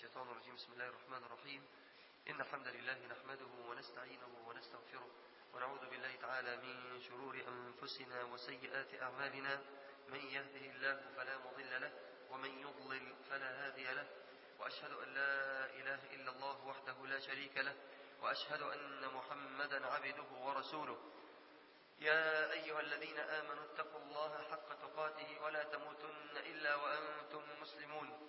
الشيطان الرجيم بسم الله الرحمن الرحيم إن الحمد لله نحمده ونستعينه ونستغفره ونعوذ بالله تعالى من شرور أنفسنا وسيئات أعمالنا من يهده الله فلا مضل له ومن يضلل فلا هادي له وأشهد أن لا إله إلا الله وحده لا شريك له وأشهد أن محمدا عبده ورسوله يا أيها الذين آمنوا اتقوا الله حق تقاته ولا تموتن إلا وأنتم مسلمون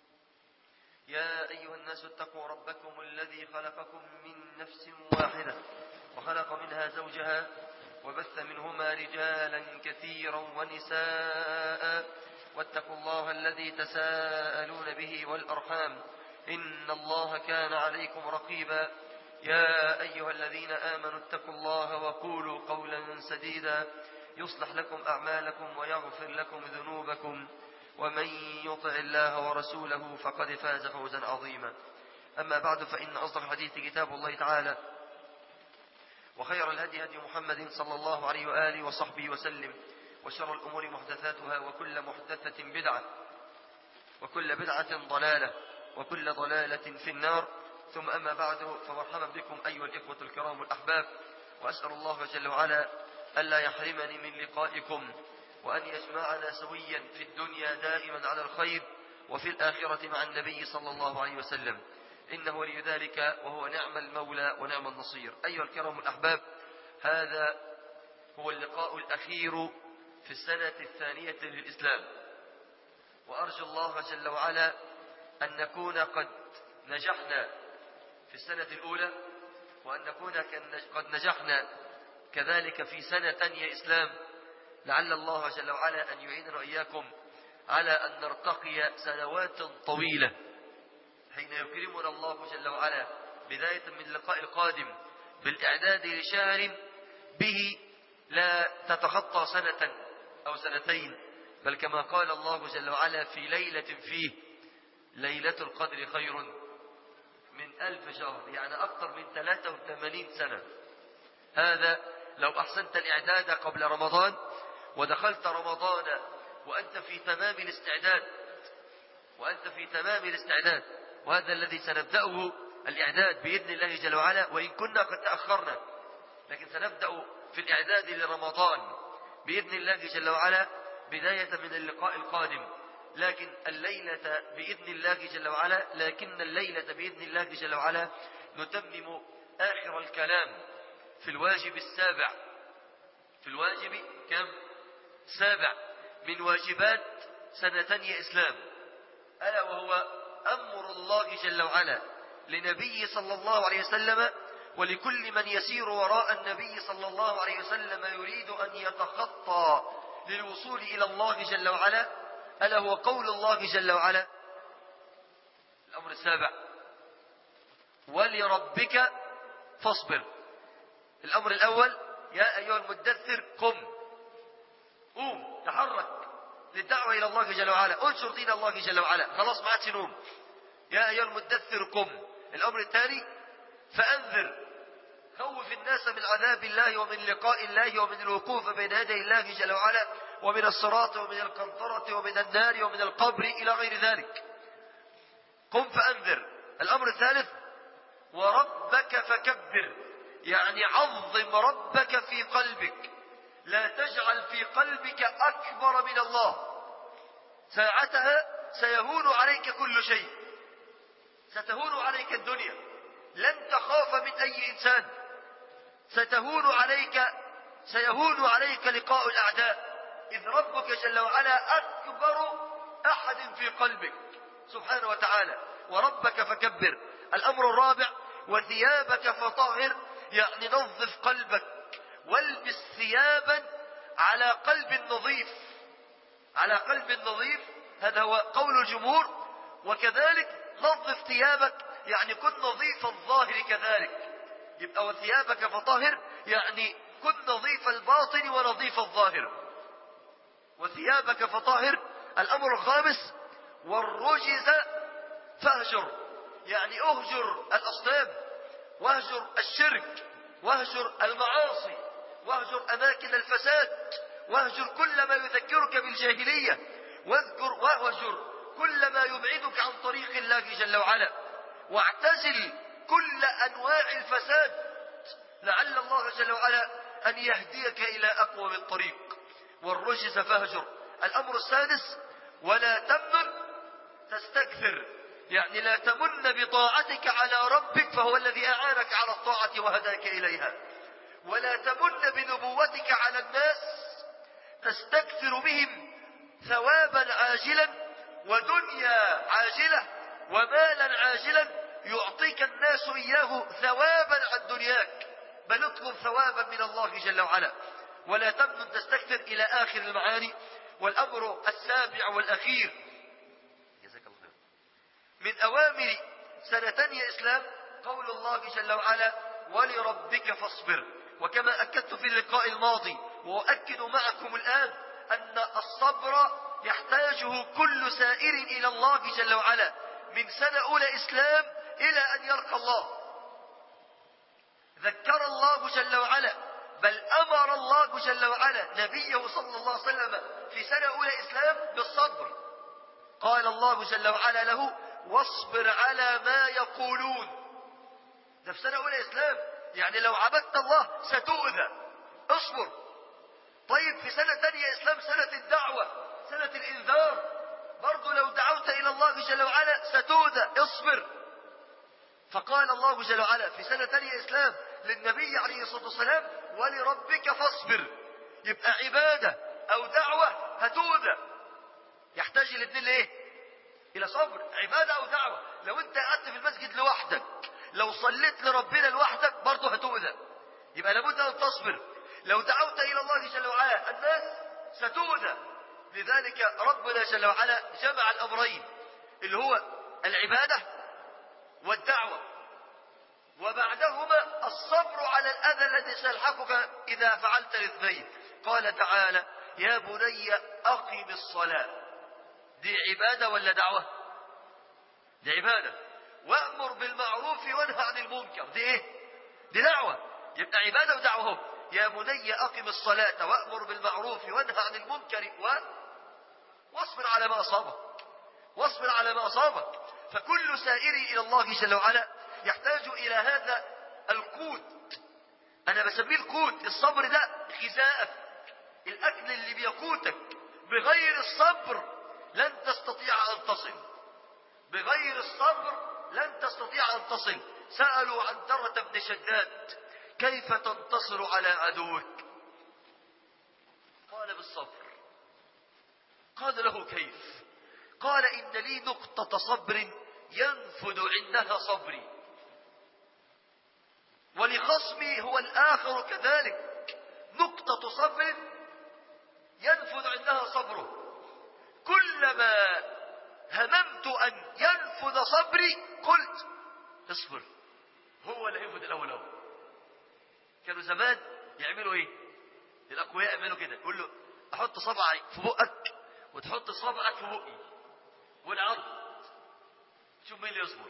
يا أيها الناس اتقوا ربكم الذي خلقكم من نفس واحدة وخلق منها زوجها وبث منهما رجالا كثيرا ونساء واتقوا الله الذي تساءلون به والأرحام إن الله كان عليكم رقيبا يا أيها الذين آمنوا اتقوا الله وقولوا قولا سديدا يصلح لكم أعمالكم ويغفر لكم ذنوبكم ومن يطع الله ورسوله فقد فاز فوزا عظيما أما بعد فإن أصدق الحديث كتاب الله تعالى وخير الهدي هدي محمد صلى الله عليه وآله وصحبه وسلم وشر الأمور محدثاتها وكل محدثة بدعة وكل بدعة ضلالة وكل ضلالة في النار ثم أما بعد فمرحبا بكم أيها الإخوة الكرام الأحباب وأسأل الله جل وعلا ألا يحرمني من لقائكم وأن يجمعنا سويا في الدنيا دائما على الخير وفي الآخرة مع النبي صلى الله عليه وسلم إنه ولي ذلك وهو نعم المولى ونعم النصير أيها الكرام الأحباب هذا هو اللقاء الأخير في السنة الثانية للإسلام وأرجو الله جل وعلا أن نكون قد نجحنا في السنة الأولى وأن نكون قد نجحنا كذلك في سنة تانية إسلام لعل الله جل وعلا أن يعيننا وإياكم على أن نرتقي سنوات طويلة حين يكرمنا الله جل وعلا بداية من اللقاء القادم بالإعداد لشهر به لا تتخطى سنة أو سنتين بل كما قال الله جل وعلا في ليلة فيه ليلة القدر خير من ألف شهر يعني أكثر من 83 سنة هذا لو أحسنت الإعداد قبل رمضان ودخلت رمضان وأنت في تمام الاستعداد وأنت في تمام الاستعداد وهذا الذي سنبدأه الإعداد بإذن الله جل وعلا وإن كنا قد تأخرنا لكن سنبدأ في الإعداد لرمضان بإذن الله جل وعلا بداية من اللقاء القادم لكن الليلة بإذن الله جل وعلا لكن الليلة بإذن الله جل وعلا نتمم آخر الكلام في الواجب السابع في الواجب كم سابع من واجبات سنتي إسلام ألا وهو أمر الله جل وعلا لنبي صلى الله عليه وسلم ولكل من يسير وراء النبي صلى الله عليه وسلم يريد أن يتخطى للوصول إلى الله جل وعلا ألا هو قول الله جل وعلا الأمر السابع ولربك فاصبر الأمر الأول يا أيها المدثر قم قوم تحرك للدعوة إلى الله جل وعلا انشر دين الله جل وعلا خلاص ما عادش نوم يا أيها المدثر قم الأمر الثاني فأنذر خوف الناس من عذاب الله ومن لقاء الله ومن الوقوف بين يدي الله جل وعلا ومن الصراط ومن القنطرة ومن النار ومن القبر إلى غير ذلك قم فأنذر الأمر الثالث وربك فكبر يعني عظم ربك في قلبك لا تجعل في قلبك أكبر من الله ساعتها سيهون عليك كل شيء ستهون عليك الدنيا لن تخاف من أي إنسان ستهون عليك سيهون عليك لقاء الأعداء إذ ربك جل وعلا أكبر أحد في قلبك سبحانه وتعالى وربك فكبر الأمر الرابع وثيابك فطهر يعني نظف قلبك والبس ثيابا على قلب نظيف على قلب نظيف هذا هو قول الجمهور وكذلك نظف ثيابك يعني كن نظيف الظاهر كذلك يبقى وثيابك فطهر يعني كن نظيف الباطن ونظيف الظاهر وثيابك فطهر الأمر الخامس والرجز فاهجر يعني اهجر الأصنام واهجر الشرك واهجر المعاصي واهجر أماكن الفساد واهجر كل ما يذكرك بالجاهلية واذكر واهجر كل ما يبعدك عن طريق الله جل وعلا واعتزل كل أنواع الفساد لعل الله جل وعلا أن يهديك إلى أقوى الطريق والرجز فهجر الأمر السادس ولا تمن تستكثر يعني لا تمن بطاعتك على ربك فهو الذي أعانك على الطاعة وهداك إليها ولا تمن بنبوتك على الناس تستكثر بهم ثوابا عاجلا ودنيا عاجلة ومالا عاجلا يعطيك الناس إياه ثوابا عن دنياك بل اطلب ثوابا من الله جل وعلا ولا تمن تستكثر إلى آخر المعاني والأمر السابع والأخير جزاك الله خير من أوامر سنتين إسلام قول الله جل وعلا ولربك فاصبر وكما أكدت في اللقاء الماضي وأؤكد معكم الآن أن الصبر يحتاجه كل سائر إلى الله جل وعلا من سنة أولى إسلام إلى أن يلقى الله ذكر الله جل وعلا بل أمر الله جل وعلا نبيه صلى الله عليه وسلم في سنة أولى إسلام بالصبر قال الله جل وعلا له واصبر على ما يقولون ده في سنة أولى إسلام يعني لو عبدت الله ستؤذى اصبر طيب في سنة تانية إسلام سنة الدعوة سنة الإنذار برضو لو دعوت إلى الله جل وعلا ستؤذى اصبر فقال الله جل وعلا في سنة تانية إسلام للنبي عليه الصلاة والسلام ولربك فاصبر يبقى عبادة أو دعوة هتؤذى يحتاج الاثنين لإيه؟ إلى صبر عبادة أو دعوة لو أنت قعدت في المسجد لوحدك لو صليت لربنا لوحدك برضه هتؤذى يبقى لابد أن تصبر لو دعوت إلى الله جل وعلا الناس ستؤذى لذلك ربنا جل وعلا جمع الأمرين اللي هو العبادة والدعوة وبعدهما الصبر على الأذى الذي سيلحقك إذا فعلت الاثنين قال تعالى يا بني أقم الصلاة دي عبادة ولا دعوة دي عبادة وأمر بالمعروف وانهى عن المنكر دي ايه دي دعوة يبقى عبادة ودعوة هم يا بني أقم الصلاة وأمر بالمعروف وانهى عن المنكر و... واصبر على ما أصابك واصبر على ما أصابك فكل سائر إلى الله جل وعلا يحتاج إلى هذا القوت أنا بسميه القوت الصبر ده غذاءك الأكل اللي بيقوتك بغير الصبر لن تستطيع أن تصل بغير الصبر لن تستطيع أن تصل سألوا عن درة بن شداد كيف تنتصر على عدوك قال بالصبر قال له كيف قال إن لي نقطة صبر ينفذ عندها صبري ولخصمي هو الآخر كذلك نقطة صبر ينفذ عندها صبره كلما هممت أن ينفذ صبري قلت اصبر هو اللي هينفذ الأول أهو كانوا زمان يعملوا ايه الأقوياء يعملوا كده يقول له أحط صبعي في بقك وتحط صبعك في بقي والعرض شوف مين اللي يصبر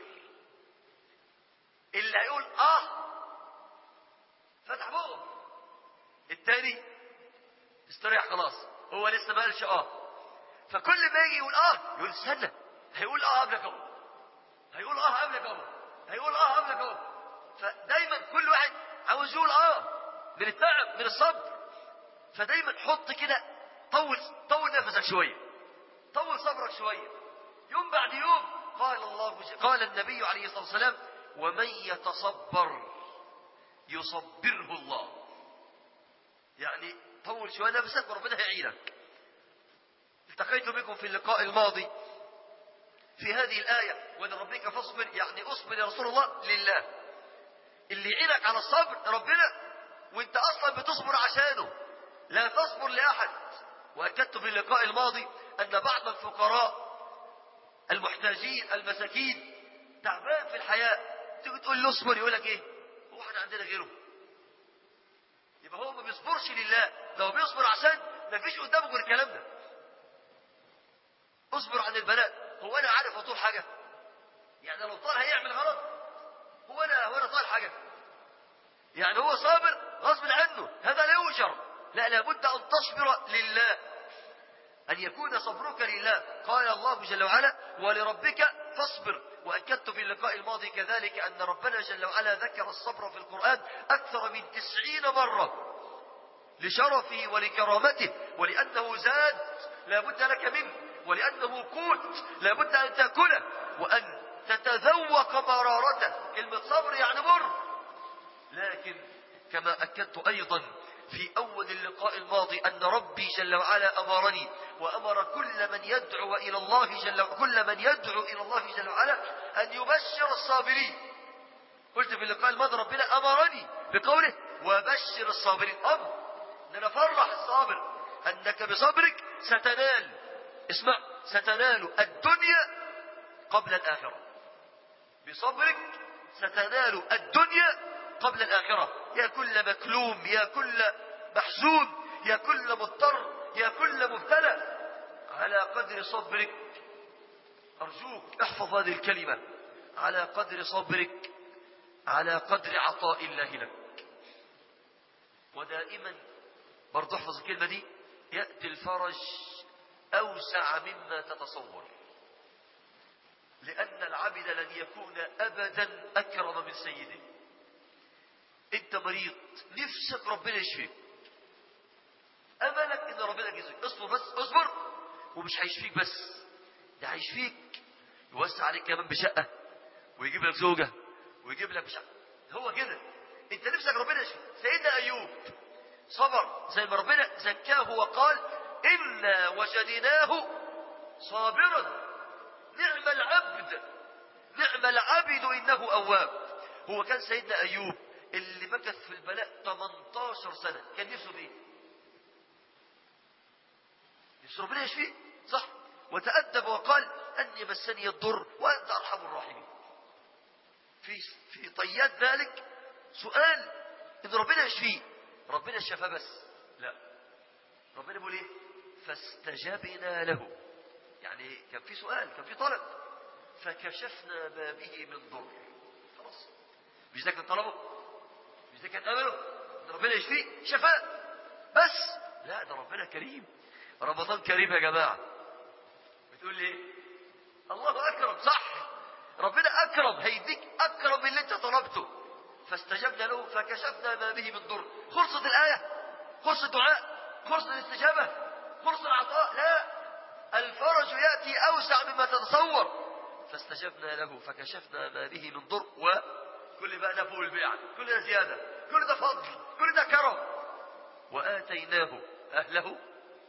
اللي هيقول اه فتح بقه التاني استريح خلاص هو لسه ما قالش اه فكل ما يجي يقول اه يقول استنى هيقول اه قبلك اهو هيقول اه قبلك اهو هيقول اه قبلك اهو فدايما كل واحد عاوز يقول اه من التعب من الصبر فدايما حط كده طول طول نفسك شويه طول صبرك شويه يوم بعد يوم قال الله قال النبي عليه الصلاه والسلام ومن يتصبر يصبره الله يعني طول شويه نفسك وربنا هيعينك التقيت بكم في اللقاء الماضي في هذه الآية ولربك فاصبر يعني اصبر يا رسول الله لله اللي يعينك على الصبر ربنا وانت اصلا بتصبر عشانه لا تصبر لأحد وأكدت في اللقاء الماضي أن بعض الفقراء المحتاجين المساكين تعبان في الحياة تيجي تقول له اصبر يقول لك ايه هو احنا عندنا غيره يبقى هو ما بيصبرش لله لو بيصبر عشان ما فيش قدامه غير الكلام ده اصبر عن البلاء هو انا عارف اطول حاجه يعني لو طال هيعمل غلط هو انا هو انا طال حاجه يعني هو صابر غصب عنه هذا لا يؤجر لا لابد ان تصبر لله أن يكون صبرك لله قال الله جل وعلا ولربك فاصبر وأكدت في اللقاء الماضي كذلك أن ربنا جل وعلا ذكر الصبر في القرآن أكثر من تسعين مرة لشرفه ولكرامته ولأنه زاد لا بد لك منه ولأنه قوت لا بد أن تأكله وأن تتذوق مرارته كلمة صبر يعني مر لكن كما أكدت أيضا في أول اللقاء الماضي أن ربي جل وعلا أمرني وأمر كل من يدعو إلى الله جل كل من يدعو إلى الله جل وعلا أن يبشر الصابرين قلت في اللقاء الماضي ربنا أمرني بقوله وبشر الصابرين أمر أن أنا فرح الصابر أنك بصبرك ستنال اسمع ستنال الدنيا قبل الآخرة بصبرك ستنال الدنيا قبل الآخرة يا كل مكلوم يا كل محزون يا كل مضطر يا كل مبتلى على قدر صبرك أرجوك احفظ هذه الكلمة على قدر صبرك على قدر عطاء الله لك ودائما برضه احفظ الكلمة دي يأتي الفرج أوسع مما تتصور لأن العبد لن يكون أبدا أكرم من سيده أنت مريض نفسك ربنا يشفيك أملك إن ربنا يجزيك اصبر بس اصبر ومش هيشفيك بس ده هيشفيك يوسع عليك كمان بشقة ويجيب لك زوجة ويجيب لك بشقة هو كده انت نفسك ربنا يشفيك سيدنا أيوب صبر زي ما ربنا زكاه وقال إنا وجدناه صابرا نعم العبد نعم العبد إنه أواب هو كان سيدنا أيوب اللي مكث في البلاء 18 سنة كان نفسه فيه نفسه ربنا يشفيه صح وتأدب وقال أني مسني الضر وأنت أرحم الراحمين في في طيات ذلك سؤال إن ربنا يشفيه ربنا شفاه بس لا ربنا بيقول إيه فاستجبنا له يعني كان في سؤال كان في طلب فكشفنا ما به من ضر خلاص مش ده كان طلبه مش ده كان امله ده ربنا يشفيه شفاء بس لا ده ربنا كريم رمضان كريم يا جماعه بتقول لي ايه الله اكرم صح ربنا اكرم هيديك اكرم من اللي انت طلبته فاستجبنا له فكشفنا ما به من ضر خلصت الايه خلص الدعاء خلص الاستجابه خلص العطاء لا الفرج يأتي أوسع مما تتصور فاستجبنا له فكشفنا ما به من ضر وكل بقى ده فوق البيع كل ده زيادة كل ده فضل كل ده كرم وآتيناه أهله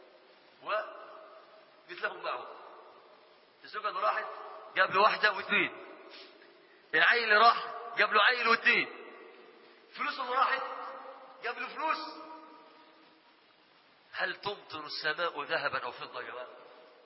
ومثلهم معه الزوجة اللي راحت جاب له واحدة واثنين العيل اللي راح جاب له عيل واثنين فلوسه اللي راحت جاب له فلوس هل تمطر السماء ذهبا أو فضة يا جماعة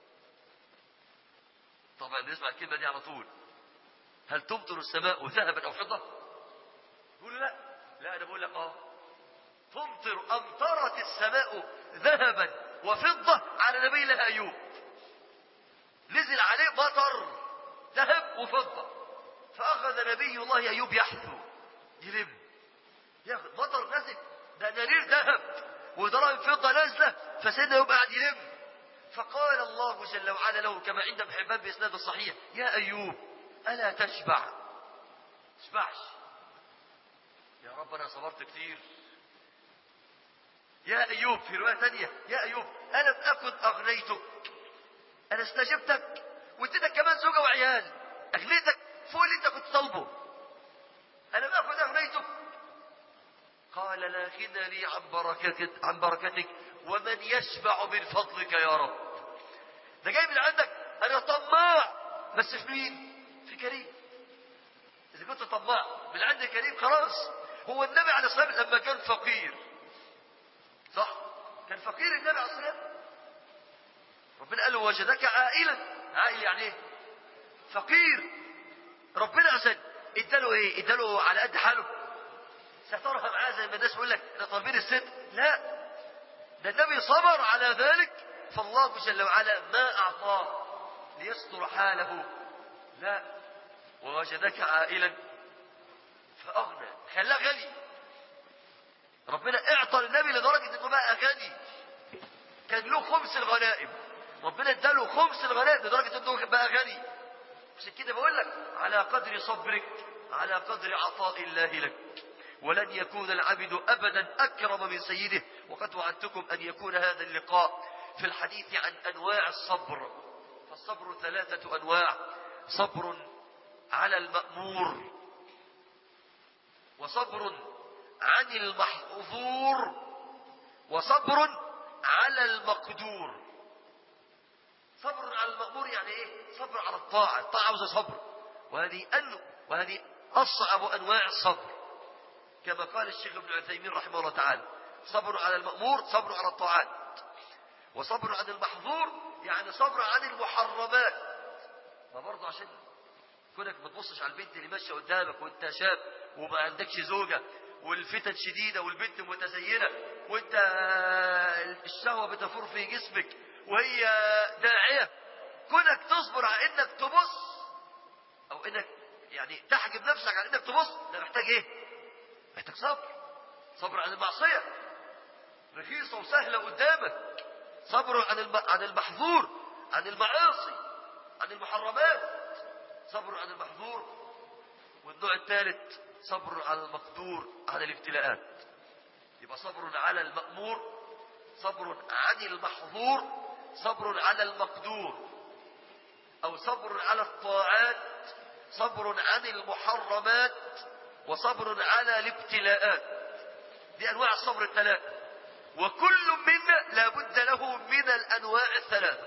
طبعا نسمع الكلمة دي على طول هل تمطر السماء ذهبا أو فضة يقول لا لا أنا بقول لك آه تمطر أمطرت السماء ذهبا وفضة على نبي الله أيوب نزل عليه مطر ذهب وفضة فأخذ نبي الله أيوب يحثو يلم ياخذ مطر نزل ده نرير ذهب ودراهم فضة نازلة فسيدنا أيوب قاعد يلم فقال الله جل وعلا له كما عند ابن حبان بإسناد الصحيح يا أيوب ألا تشبع تشبعش يا رب أنا صبرت كتير يا أيوب في رواية ثانية يا أيوب ألم أكن أغنيتك أنا استجبتك واديتك كمان زوجة وعيال أغنيتك فوق اللي أنت كنت طالبه ألم أكن أغنيتك قال لا غنى لي عن بركتك عن بركتك ومن يشبع من فضلك يا رب ده جاي من عندك انا طماع بس في مين في كريم اذا كنت طماع من عند كريم خلاص هو النبي عليه الصلاه والسلام لما كان فقير صح كان فقير النبي عليه الصلاه والسلام ربنا قال له وجدك عائلا عائل يعني ايه فقير ربنا عشان اداله ايه اداله على قد حاله سترها معاه زي ما الناس بيقول لك ده طالبين الست لا ده النبي صبر على ذلك فالله جل وعلا ما أعطاه ليستر حاله لا ووجدك عائلا فأغنى خلاه غني ربنا اعطى النبي لدرجة انه بقى غني كان له خمس الغنائم ربنا اداله خمس الغناء لدرجة انه بقى غني عشان كده بقول لك على قدر صبرك على قدر عطاء الله لك ولن يكون العبد أبدا أكرم من سيده وقد وعدتكم أن يكون هذا اللقاء في الحديث عن أنواع الصبر فالصبر ثلاثة أنواع صبر على المأمور وصبر عن المحظور وصبر على المقدور صبر على المأمور يعني ايه صبر على الطاعة الطاعة عاوزة صبر وهذه أن وهذه أصعب أنواع الصبر كما قال الشيخ ابن عثيمين رحمه الله تعالى صبر على المأمور صبر على الطاعات وصبر عن المحظور يعني صبر عن المحرمات ما برضه عشان كونك ما تبصش على البنت اللي ماشيه قدامك وانت شاب وما عندكش زوجه والفتن شديده والبنت متزينه وانت الشهوه بتفور في جسمك وهي داعيه كونك تصبر على انك تبص او انك يعني تحجب نفسك عن انك تبص ده محتاج ايه؟ محتاج صبر صبر عن المعصيه رخيصه وسهله قدامك صبر عن الم... عن المحظور عن المعاصي عن المحرمات صبر عن المحظور والنوع الثالث صبر على المقدور على الابتلاءات يبقى صبر على المأمور صبر عن المحظور صبر على المقدور أو صبر على الطاعات صبر عن المحرمات وصبر على الابتلاءات دي أنواع الصبر الثلاثة وكل منا لابد له من الأنواع الثلاثة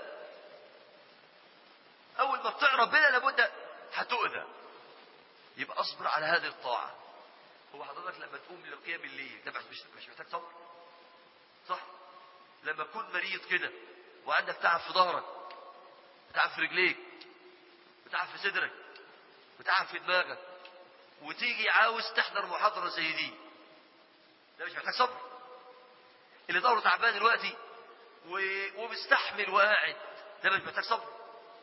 أول ما تطيع ربنا لابد هتؤذى يبقى اصبر على هذه الطاعة هو حضرتك لما تقوم لقيام الليل ده مش مش محتاج صبر صح لما تكون مريض كده وعندك تعب في ظهرك تعب في رجليك وتعب في صدرك وتعب في دماغك وتيجي عاوز تحضر محاضرة زي دي ده مش محتاج صبر اللي ظهره تعبان دلوقتي و... ومستحمل وقاعد ده مش محتاج صبر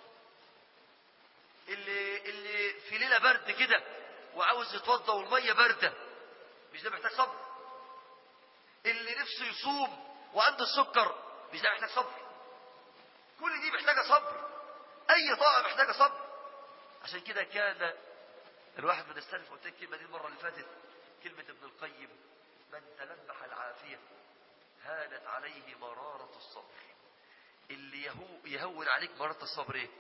اللي اللي في ليله برد كده وعاوز يتوضى والميه بارده مش ده محتاج صبر اللي نفسه يصوم وعنده السكر مش ده محتاج صبر كل دي محتاجه صبر اي طاعه محتاجه صبر عشان كده كان الواحد من السلف قلت الكلمه دي المره اللي فاتت كلمه ابن القيم من تلمح العافيه هانت عليه مراره الصبر اللي يهو يهون عليك مراره الصبر ايه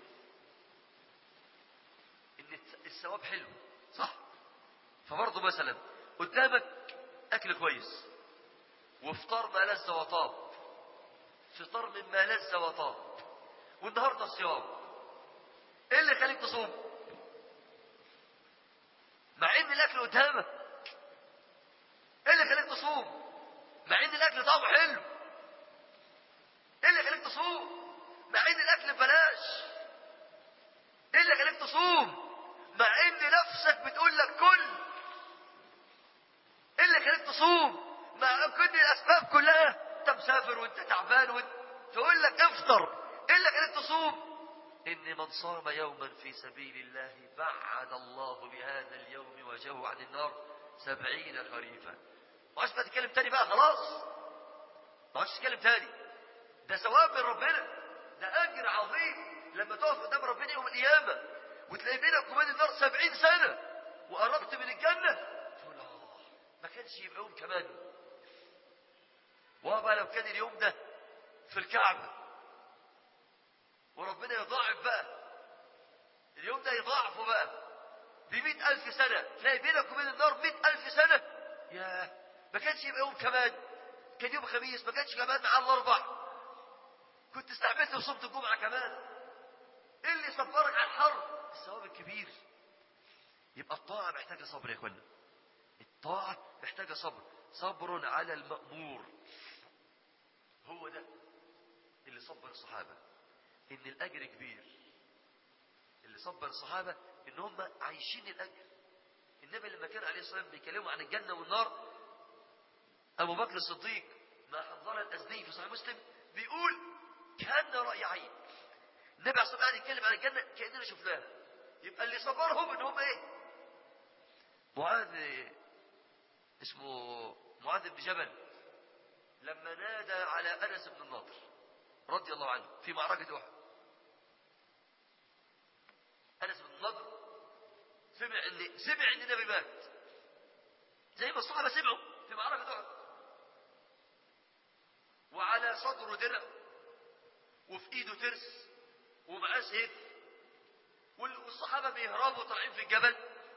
ان الثواب حلو صح فبرضه مثلا قدامك اكل كويس وافطار ما لذ وطاب فطار مما لذ وطاب والنهارده صيام ايه اللي يخليك تصوم مع ان الاكل قدامك ايه اللي يخليك تصوم مع ان الاكل طعمه حلو ايه اللي يخليك تصوم مع ان الاكل ببلاش ايه اللي يخليك تصوم مع ان نفسك بتقول لك كل ايه اللي يخليك تصوم مع كل الاسباب كلها انت مسافر وانت تعبان وانت تقول لك افطر ايه اللي يخليك تصوم ان من صام يوما في سبيل الله بعد الله بهذا اليوم وجهه عن النار سبعين خريفا ما عادش تتكلم تاني بقى خلاص ما عادش تتكلم تاني ده ثواب من ربنا ده اجر عظيم لما تقف قدام ربنا يوم القيامه وتلاقي بينك وبين النار سبعين سنة وقربت من الجنة تقول اه ما كانش يبقى يوم كمان وابا لو كان اليوم ده في الكعبة وربنا يضاعف بقى اليوم ده يضاعفه بقى بمئة ألف سنة تلاقي بينك وبين النار مئة ألف سنة ياه ما كانش يبقى يوم كمان كان يوم خميس ما كانش كمان مع الأربع كنت استعملت وصمت الجمعة كمان ايه اللي يصبرك على الحر الثواب الكبير يبقى الطاعة محتاجة صبر يا اخوانا الطاعة محتاجة صبر صبر على المأمور هو ده اللي صبر الصحابة ان الاجر كبير اللي صبر الصحابة ان هم عايشين الاجر النبي لما كان عليه الصلاة والسلام بيكلموا عن الجنة والنار ابو بكر الصديق مع حنظلة الازدي في صحيح مسلم بيقول كان رأي عين النبي عليه الصلاة والسلام يتكلم عن الجنة كأننا شفناها يبقى اللي صبرهم ان هم ايه معاذ اسمه معاذ بن جبل لما نادى على انس بن النضر رضي الله عنه في معركة أحد أنس بن النضر سمع إن سمع إن النبي مات زي ما الصحابة سمعوا في معركة أحد وعلى صدره درع وفي ايده ترس ومعاه سيف والصحابة بيهربوا طالعين في الجبل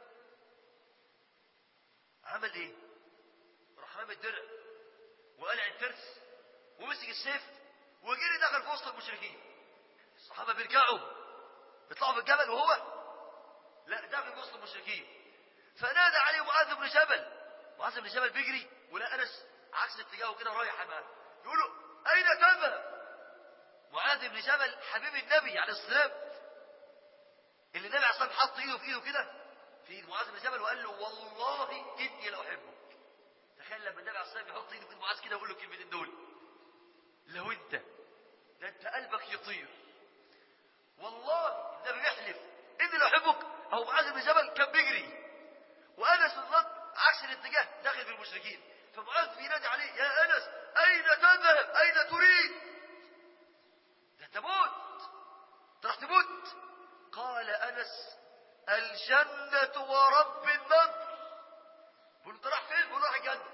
عمل ايه راح رامي الدرع وقلع الترس ومسك السيف وجري دخل في وسط المشركين الصحابة بيرجعوا بيطلعوا في الجبل وهو لا دخل في وسط المشركين فنادى عليه معاذ بن جبل معاذ بن جبل بيجري ولا انس عكس اتجاهه كده رايح معاه يقول له اين تذهب معاذ بن جبل حبيب النبي عليه السلام اللي النبي عليه الصلاه والسلام حط ايده في ايده كده في ايد معاذ بن جبل وقال له والله اني لاحبك تخيل لما النبي عليه الصلاه والسلام يحط ايده في ايد معاذ كده ويقول له الكلمتين دول لو انت ده انت قلبك يطير والله النبي يحلف اني لاحبك اهو معاذ بن جبل كان بيجري وانس النضر عكس الاتجاه داخل في المشركين فمعاذ بينادي عليه يا انس اين تذهب اين تريد ده تموت راح تموت قال انس الجنة ورب النضر بقول انت راح فين بقول راح الجنة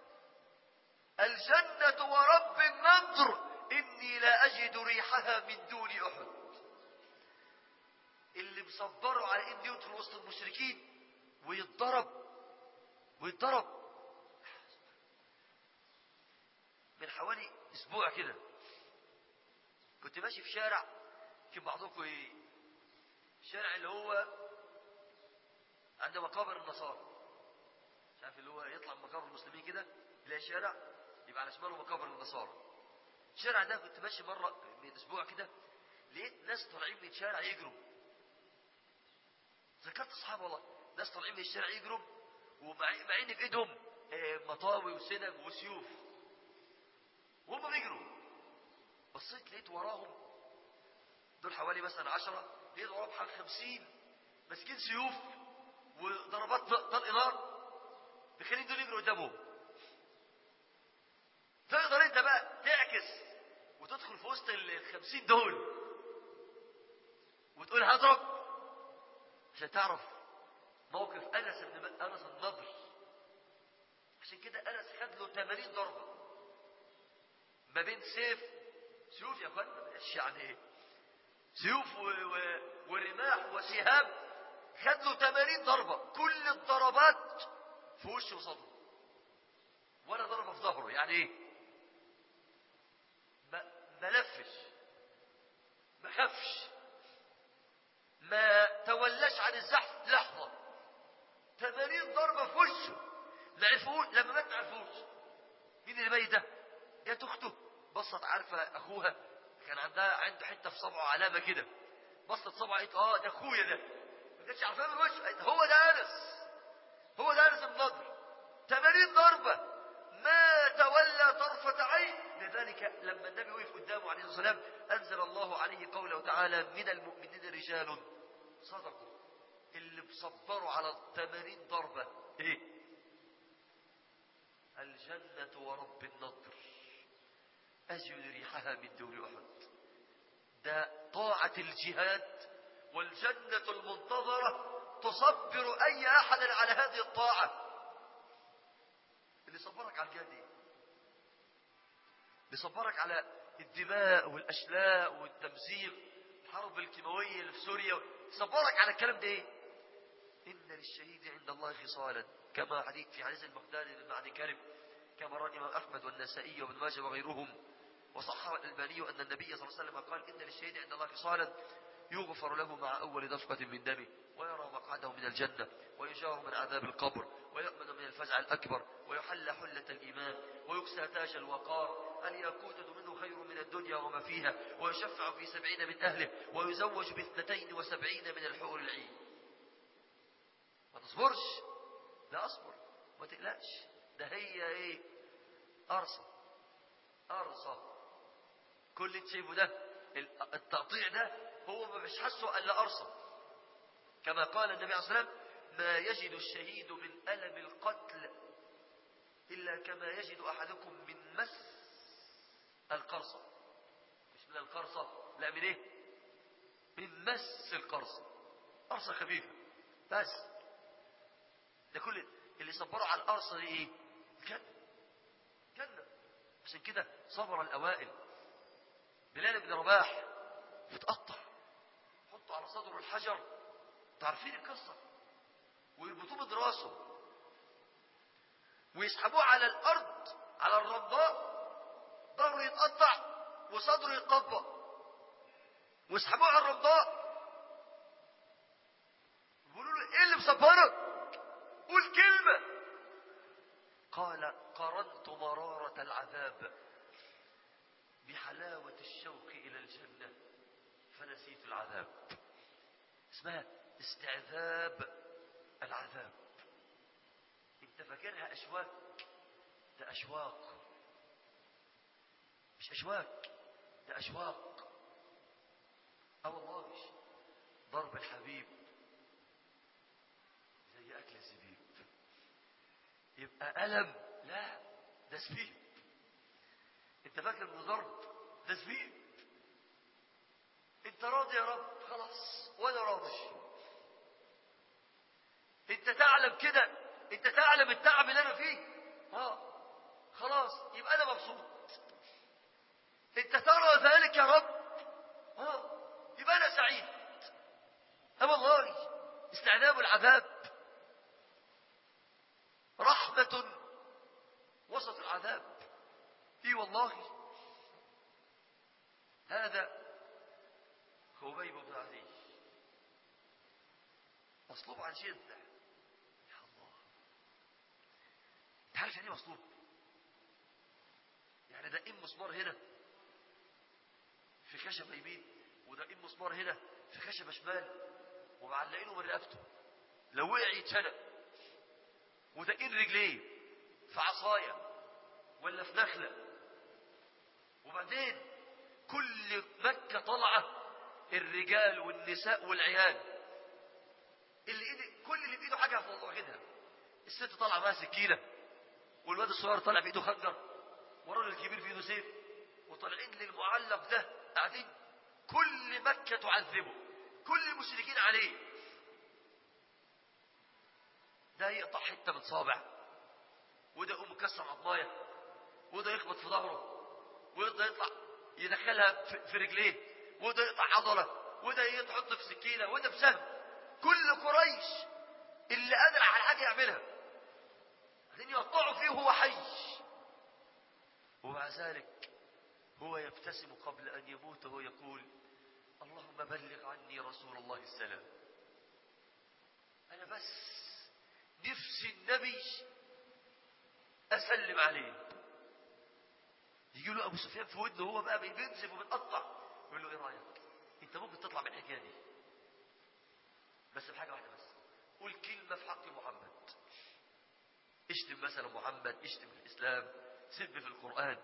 الجنة ورب النضر اني لا اجد ريحها من دون احد اللي مصبروا على ان يدخل وسط المشركين ويتضرب ويتضرب من حوالي اسبوع كده كنت ماشي في شارع يمكن بعضكم ايه الشارع اللي هو عند مقابر النصارى مش عارف اللي هو يطلع من مقابر المسلمين كده يلاقي شارع يبقى على شماله مقابر النصارى الشارع ده كنت ماشي مرة من اسبوع كده لقيت ناس طالعين من الشارع يجروا ذكرت اصحاب والله ناس طالعين من الشارع يجروا ومعين في ايدهم آه، مطاوي وسنج وسيوف وهم بيجروا بصيت لقيت وراهم دول حوالي مثلا عشرة لقيت وراهم حوالي خمسين ماسكين سيوف وضربات طلق نار مخلين دول يجروا قدامهم تقدر انت بقى تعكس وتدخل في وسط الخمسين دول وتقول هضرب عشان تعرف موقف انس بن انس النضر عشان كده انس خد له 80 ضربه ما بين سيف سيوف يا اخوانا ايش يعني ايه سيوف و... و... ورماح وسهام خد له 80 ضربه كل الضربات في وشه وصدره ولا ضربه في ظهره يعني ايه ما ما لفش ما خافش ما تولاش عن الزحف لحظه 80 ضربه في وشه ما عرفوش لما مات ما عرفوش مين اللي ميت ده جت اخته بصت عارفه اخوها كان عندها عنده حته في صبعه علامه كده بصت صبعه قالت اه ده اخويا ده ما كانتش عارفاه من وشه قالت هو ده انس هو ده انس بن نضر 80 ضربه ما تولى طرفة عين لذلك لما النبي وقف قدامه عليه الصلاة والسلام أنزل الله عليه قوله تعالى من المؤمنين رجال صدقوا اللي بصبروا على الثمانين ضربة ايه الجنة ورب النضر أجل ريحها من دون أحد ده طاعة الجهاد والجنة المنتظرة تصبر أي أحد على هذه الطاعة اللي صبرك على الجهاد ايه اللي صبرك على الدماء والأشلاء والتمزيق الحرب الكيماوية اللي في سوريا صبرك على الكلام ده ايه إن للشهيد عند الله خصالا كما حديث في حديث المقدار بن معدي كرب كما روى الإمام أحمد والنسائي وابن ماجه وغيرهم وصححه الألباني أن النبي صلى الله عليه وسلم قال إن للشهيد عند الله خصالا يغفر له مع أول دفقة من دمه ويرى مقعده من الجنة ويجار من عذاب القبر ويؤمن من الفزع الأكبر ويحل حلة الإيمان ويكسى تاج الوقار الياقوتة منه خير من الدنيا وما فيها ويشفع في سبعين من أهله ويزوج باثنتين وسبعين من الحور العين ما تصبرش لا أصبر ما تقلقش ده هي ايه أرصى أرصى كل اللي انت شايفه ده التقطيع ده هو ما مش حاسه الا أرصى كما قال النبي عليه الصلاة والسلام ما يجد الشهيد من ألم القتل إلا كما يجد أحدكم من مس القرصة مش مش من القرصة لا من ايه من مس القرصة قرصة خفيفة بس ده كل اللي صبروا على القرصة دي ايه الجنة جنة عشان كده صبر الأوائل بلال بن رباح بتقطع حطوا على صدره الحجر تعرفين القصة ويربطوه بدراسه ويسحبوه على الأرض على الرمضاء ظهره يتقطع وصدره يتقبض ويسحبوه على الرمضاء يقولوا له ايه اللي مصبرك قول كلمة قال قرنت مرارة العذاب بحلاوة الشوق إلى الجنة فنسيت العذاب اسمها استعذاب العذاب انت فاكرها أشواك ده أشواق مش أشواك ده أشواق أه والله مش ضرب الحبيب زي أكل الزبيب يبقى ألم لا ده زبيب انت فاكر انه ضرب ده زبيب انت راضي يا رب خلاص وانا راضي انت تعلم كده انت تعلم التعب اللي انا فيه اه خلاص يبقى انا مبسوط انت ترى ذلك يا رب اه يبقى انا سعيد اه والله استعذاب العذاب رحمة وسط العذاب اي والله هذا خبيب بن عدي مصلوب عن شدة يا الله تعرف يعني ايه مصلوب يعني ده ام مسمار هنا في خشبة يمين وده ام مسمار هنا في خشبة شمال ومعلقينه من رقبته لو وقع يتشنق وده ايه رجليه في عصاية ولا في نخلة وبعدين كل مكة طلعة الرجال والنساء والعيال اللي ايدي كل اللي بايده حاجة في واخدها الست طالعة معاها سكينة والواد الصغير طالع بايده خنجر والراجل الكبير في ايده سيف وطالعين للمعلق ده قاعدين كل مكة تعذبه كل المشركين عليه ده يقطع حتة من صابع وده يقوم مكسر عضمايه وده يخبط في ظهره وده يطلع يدخلها في رجليه وده يقطع عضله وده يحط في سكينه وده بسهم كل قريش اللي قادر على حاجه يعملها بعدين يقطعوا فيه وهو حي ومع ذلك هو يبتسم قبل ان يموت وهو يقول اللهم بلغ عني رسول الله السلام انا بس نفسي النبي اسلم عليه يجي له ابو سفيان في ودنه هو بقى بينزف وبيتقطع يقول له ايه رايك انت ممكن تطلع من الحكايه دي بس بحاجه واحده بس قول كلمه في حق محمد اشتم مثلا محمد اشتم في الاسلام سب في القران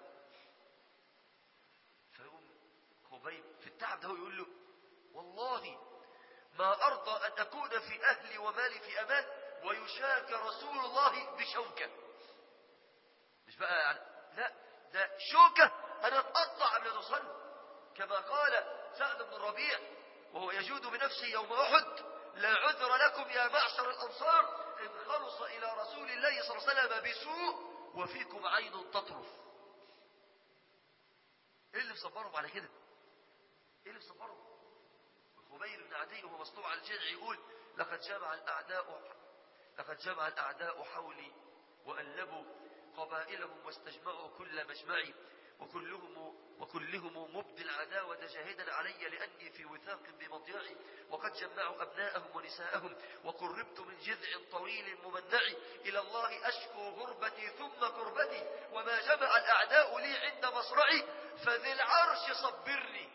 فيقوم خبيب في التعب ده هو يقول له والله ما ارضى ان اكون في اهلي ومالي في امان ويشاك رسول الله بشوكه مش بقى يعني لا ده شوكة أنا أتقطع قبل توصل كما قال سعد بن الربيع وهو يجود بنفسه يوم أحد لا عذر لكم يا معشر الأنصار إن خلص إلى رسول الله صلى الله عليه وسلم بسوء وفيكم عين تطرف إيه اللي مصبرهم على كده إيه اللي مصبرهم خبير بن عدي وهو مصطوع على الجذع يقول لقد جمع الأعداء لقد جمع الأعداء حولي وألبوا قبائلهم واستجمعوا كل مجمعي وكلهم وكلهم مبدي العداوة جاهدا علي لأني في وثاق بمضيعي وقد جمعوا أبناءهم ونساءهم وقربت من جذع طويل ممنع إلى الله أشكو غربتي ثم كربتي وما جمع الأعداء لي عند مصرعي فذي العرش صبرني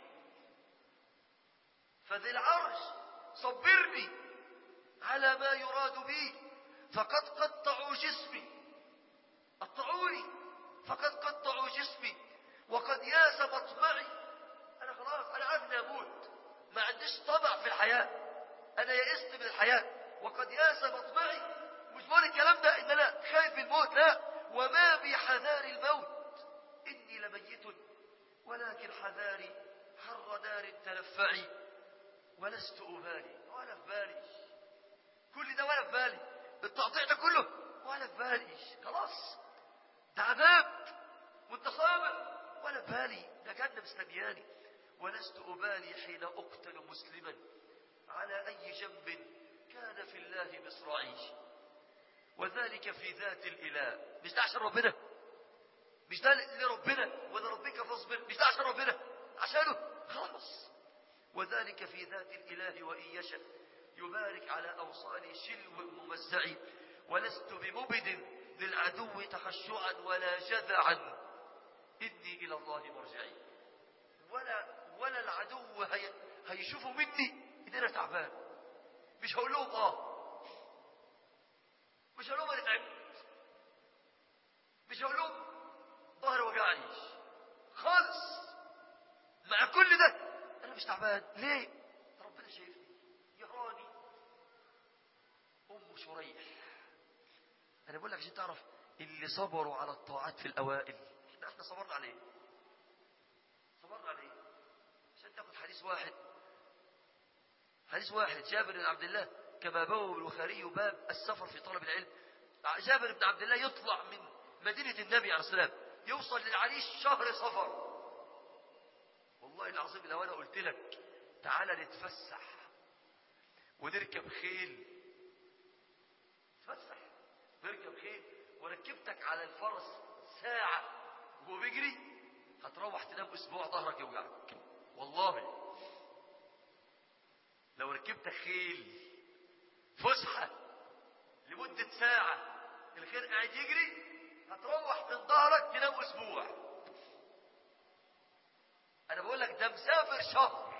فذي العرش صبرني على ما يراد بي فقد قطعوا جسمي قطعوني فقد قطعوا جسمي وقد ياس مطمعي انا خلاص انا عارف اني اموت ما عنديش طمع في الحياه انا يئست من الحياه وقد ياس مطمعي مش بقول الكلام ده ان انا خايف من الموت لا وما بي حذار الموت اني لميت ولكن حذاري حر نار تلفعي ولست أبالي ولا في بالي كل ده ولا في بالي التقطيع ده كله ولا في بالي خلاص ده عذاب وانت صابر ولا في بالي ده جنة مستنياني ولست أبالي حين أقتل مسلما على أي جنب كان في الله مصراعي وذلك في ذات الإله مش ده عشان ربنا مش ده لربنا ولربك فاصبر مش ده عشان ربنا عشانه خلاص وذلك في ذات الإله وإن يشاء يبارك على أوصال شلو ممزع ولست بمبد للعدو تخشعا ولا جذعا إني إلى الله مرجعي ولا ولا العدو هي هيشوفوا مني إن أنا تعبان مش هقول لهم آه مش هقول لهم أنا تعبت مش هقول لهم ظهري وجعني خالص مع كل ده أنا مش تعبان ليه؟ ربنا شايفني يراني أم شريح أنا بقول لك عشان تعرف اللي صبروا على الطاعات في الأوائل احنا احنا صبرنا عليه صبرنا عليه عشان تاخد حديث واحد حديث واحد جابر بن عبد الله كما بوب البخاري باب السفر في طلب العلم جابر بن عبد الله يطلع من مدينة النبي عليه السلام يوصل للعريش شهر صفر والله العظيم لو انا قلت لك تعالى نتفسح ونركب خيل تفسح نركب خيل وركبتك على الفرس ساعة وهو بيجري هتروح تنام اسبوع ظهرك يوجعك والله لو ركبتك خيل فسحة لمدة ساعة الخيل قاعد يجري هتروح من ظهرك تنام اسبوع انا بقول لك ده مسافر شهر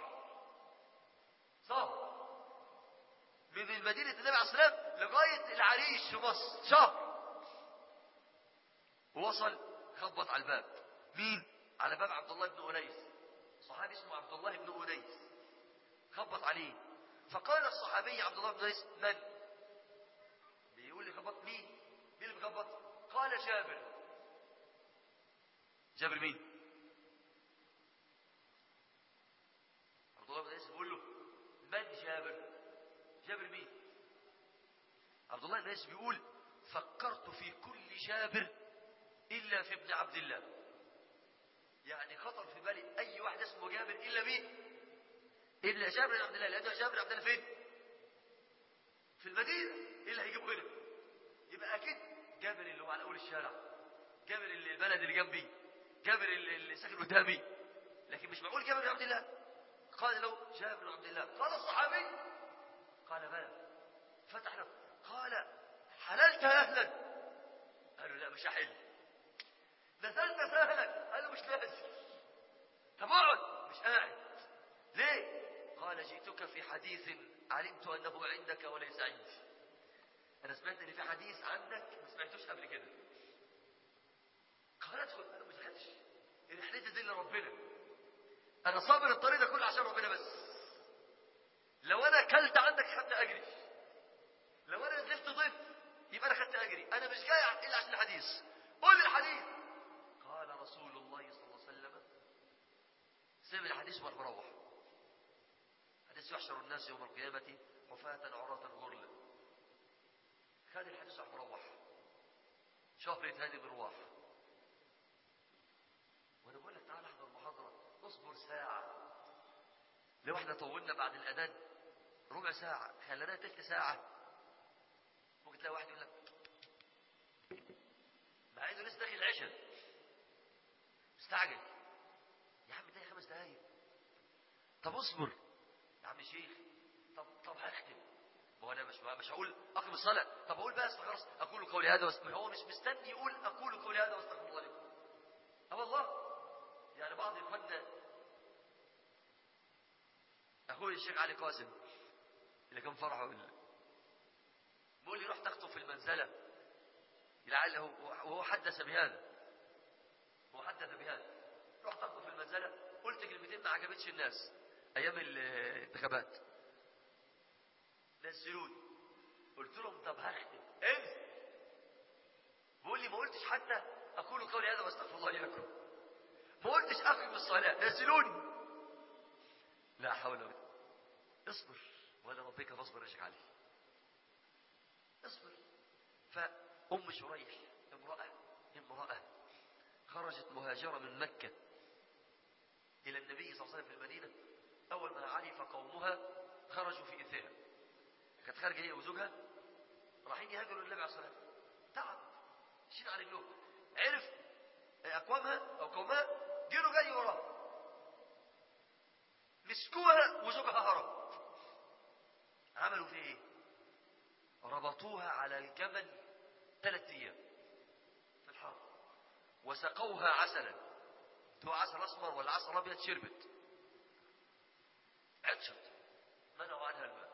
شهر من المدينة النبي عليه الصلاة والسلام لغاية العريش في مصر شهر ووصل خبط على الباب مين على باب عبد الله بن أنيس صحابي اسمه عبد الله بن أنيس خبط عليه فقال الصحابي عبد الله بن أنيس من بيقول لي خبط مين مين اللي بيخبط قال جابر جابر مين عبد الله بن أنيس بيقول له من جابر جابر مين عبد الله بن أنيس بيقول فكرت في كل جابر إلا في ابن عبد الله يعني خطر في بالي أي واحد اسمه جابر إلا مين إلا جابر بن عبد الله لأنه جابر بن عبد الله فين في المدينة إيه اللي هيجيبه هنا يبقى أكيد جابر اللي هو على أول الشارع جابر اللي البلد اللي جنبي جابر اللي, اللي ساكن قدامي لكن مش معقول جابر بن عبد الله قال له جابر بن عبد الله قال الصحابي قال بلى فتح له قال حللت أهلا قال له لا مش هحل نزلت سهلا قال له مش لازم طب اقعد مش قاعد ليه قال جئتك في حديث علمت انه عندك وليس عندي انا سمعت ان في حديث عندك ما سمعتوش قبل كده قال ادخل انا ما دخلتش رحلتي دي لربنا انا صابر الطريق ده كله عشان ربنا بس لو انا اكلت عندك خدت اجري لو انا نزلت ضيف يبقى انا خدت اجري انا مش جاي الا عشان الحديث قول لي الحديث قال رسول الله صلى الله عليه وسلم سمع الحديث وراح مروح حديث يحشر الناس يوم القيامة حفاة عراة غرلا خد الحديث وراح مروح شهر يتهادي برواح وانا بقول لك تعالى احضر المحاضرة اصبر ساعة لو احنا طولنا بعد الاذان ربع ساعة خليناها تلت ساعة ممكن تلاقي واحد يقول لك مع انه لسه داخل العشاء استعجل يا عم ده خمس دقايق طب اصبر يا عم شيخ طب طب هختم ما هو انا مش مش هقول اقم الصلاه طب اقول بس خلاص اقول قولي هذا واست... هو مش مستني يقول اقول قولي هذا واستغفر الله لكم اه والله يعني بعض اخواننا اخوي الشيخ علي قاسم اللي كان فرحه بالله بيقول لي رحت اخطب في المنزله لعله وهو حدث بهذا هو حدث بهذا رحت اخطب في المنزله قلت كلمتين ما عجبتش الناس ايام الانتخابات نزلوني قلت لهم طب هختم انزل بيقول لي ما قلتش حتى اقول قولي هذا واستغفر الله لكم ما قلتش اقم الصلاه نزلوني لا حول ولا قوة اصبر ولا ربك فاصبر رجك عليه اصبر فأم شريح امرأة امرأة خرجت مهاجرة من مكة إلى النبي صلى الله عليه وسلم في المدينة أول ما عرف قومها خرجوا في إثرها كانت خارجة هي وزوجها رايحين يهاجروا للنبي عليه الصلاة والسلام تعب شيل على رجلهم عرف أقوامها أو قومها جيروا جاي وراها مسكوها وزوجها هرب عملوا فيه ايه ربطوها على الجبل ثلاث ايام في الحر وسقوها عسلا هو عسل اسمر ولا عسل ابيض شربت عطشت منعوا عنها الماء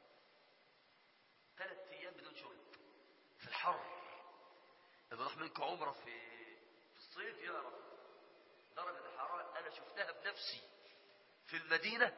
ثلاث ايام بدون شرب في الحر اذا راح منكم عمره في في الصيف يعرف درجه الحراره انا شفتها بنفسي في المدينه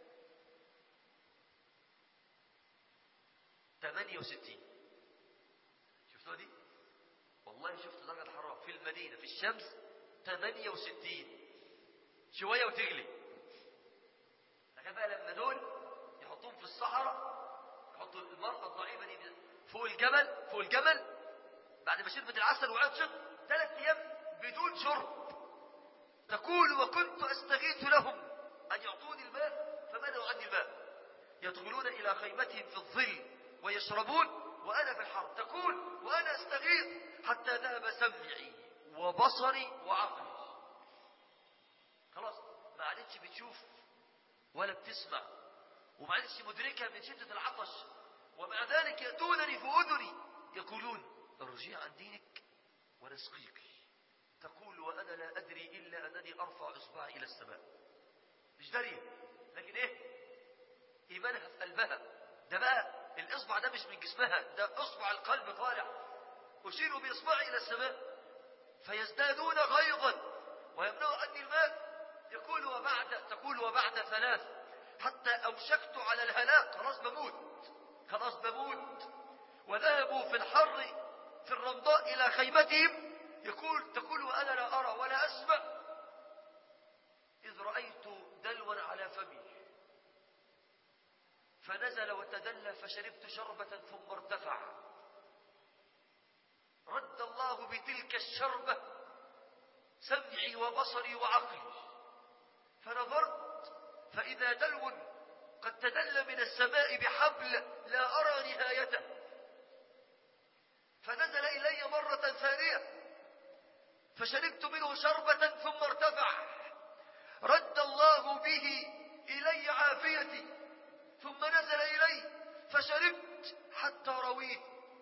68 شفتوها دي والله شفت درجة الحرارة في المدينة في الشمس 68 شوية وتغلي لكن بقى لما دول يحطوهم في الصحراء يحطوا المرأة الضعيفة دي فوق الجبل فوق الجبل بعد ما شربت العسل وعطشت ثلاث أيام بدون شرب تقول وكنت أستغيث لهم أن يعطوني الماء فمنعوا عني الماء يدخلون إلى خيمتهم في الظل ويشربون وأنا في الحر تقول وأنا أستغيث حتى ذهب سمعي وبصري وعقلي خلاص ما عادتش بتشوف ولا بتسمع وما عادتش مدركة من شدة العطش ومع ذلك يأتونني في أذني يقولون ارجعي عن دينك ونسقيك تقول وأنا لا أدري إلا أنني أرفع إصبعي إلى السماء مش دارية لكن إيه إيمانها في قلبها ده بقى الإصبع ده مش من جسمها ده إصبع القلب طالع أشير بإصبعي إلى السماء فيزدادون غيظا ويمنعوا عني الماء يقول وبعد تقول وبعد ثلاث حتى أوشكت على الهلاك خلاص بموت خلاص بموت وذهبوا في الحر في الرمضاء إلى خيمتهم يقول تقول وأنا لا أرى ولا أسمع إذ رأيت دلوا على فمي فنزل وتدلى فشربت شربة ثم ارتفع رد الله بتلك الشربة سمعي وبصري وعقلي فنظرت فإذا دلو قد تدل من السماء بحبل لا أرى نهايته فنزل إلي مرة ثانية فشربت منه شربة ثم ارتفع رد الله به إلي عافيتي ثم نزل إلي فشربت حتى رويت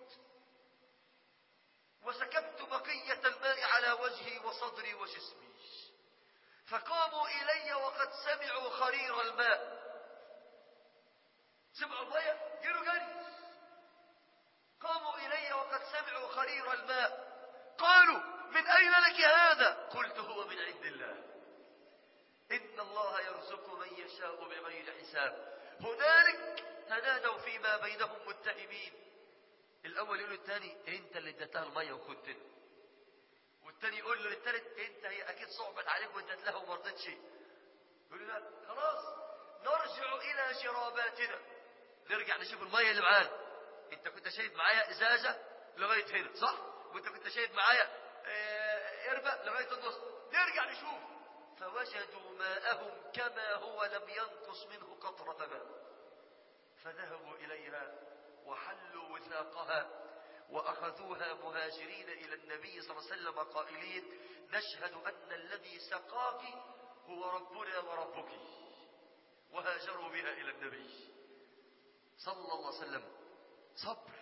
وسكبت بقية الماء على وجهي وصدري وجسمي فقاموا إلي وقد سمعوا خرير الماء سمعوا الماء جيروا جري قاموا إلي وقد سمعوا خرير الماء قالوا من أين لك هذا قلت هو من عند الله إن الله يرزق من يشاء بغير حساب هنالك تنادوا فيما بينهم متهمين الأول يقول الثاني أنت اللي اديتها المية وكنت والثاني يقول له للثالث أنت هي أكيد صعبت عليك واديت لها وما رضيتش يقول له لا خلاص نرجع إلى شراباتنا نرجع نشوف المية اللي معانا أنت كنت شايف معايا إزازة لغاية هنا صح؟ وأنت كنت شايف معايا آه، إربة لغاية النص نرجع نشوف فوجدوا ماءهم كما هو لم ينقص منه قطرة ماء فذهبوا إليها وحلوا وثاقها وأخذوها مهاجرين إلى النبي صلى الله عليه وسلم قائلين نشهد أن الذي سقاك هو ربنا وربك وهاجروا بها إلى النبي صلى الله عليه وسلم صبر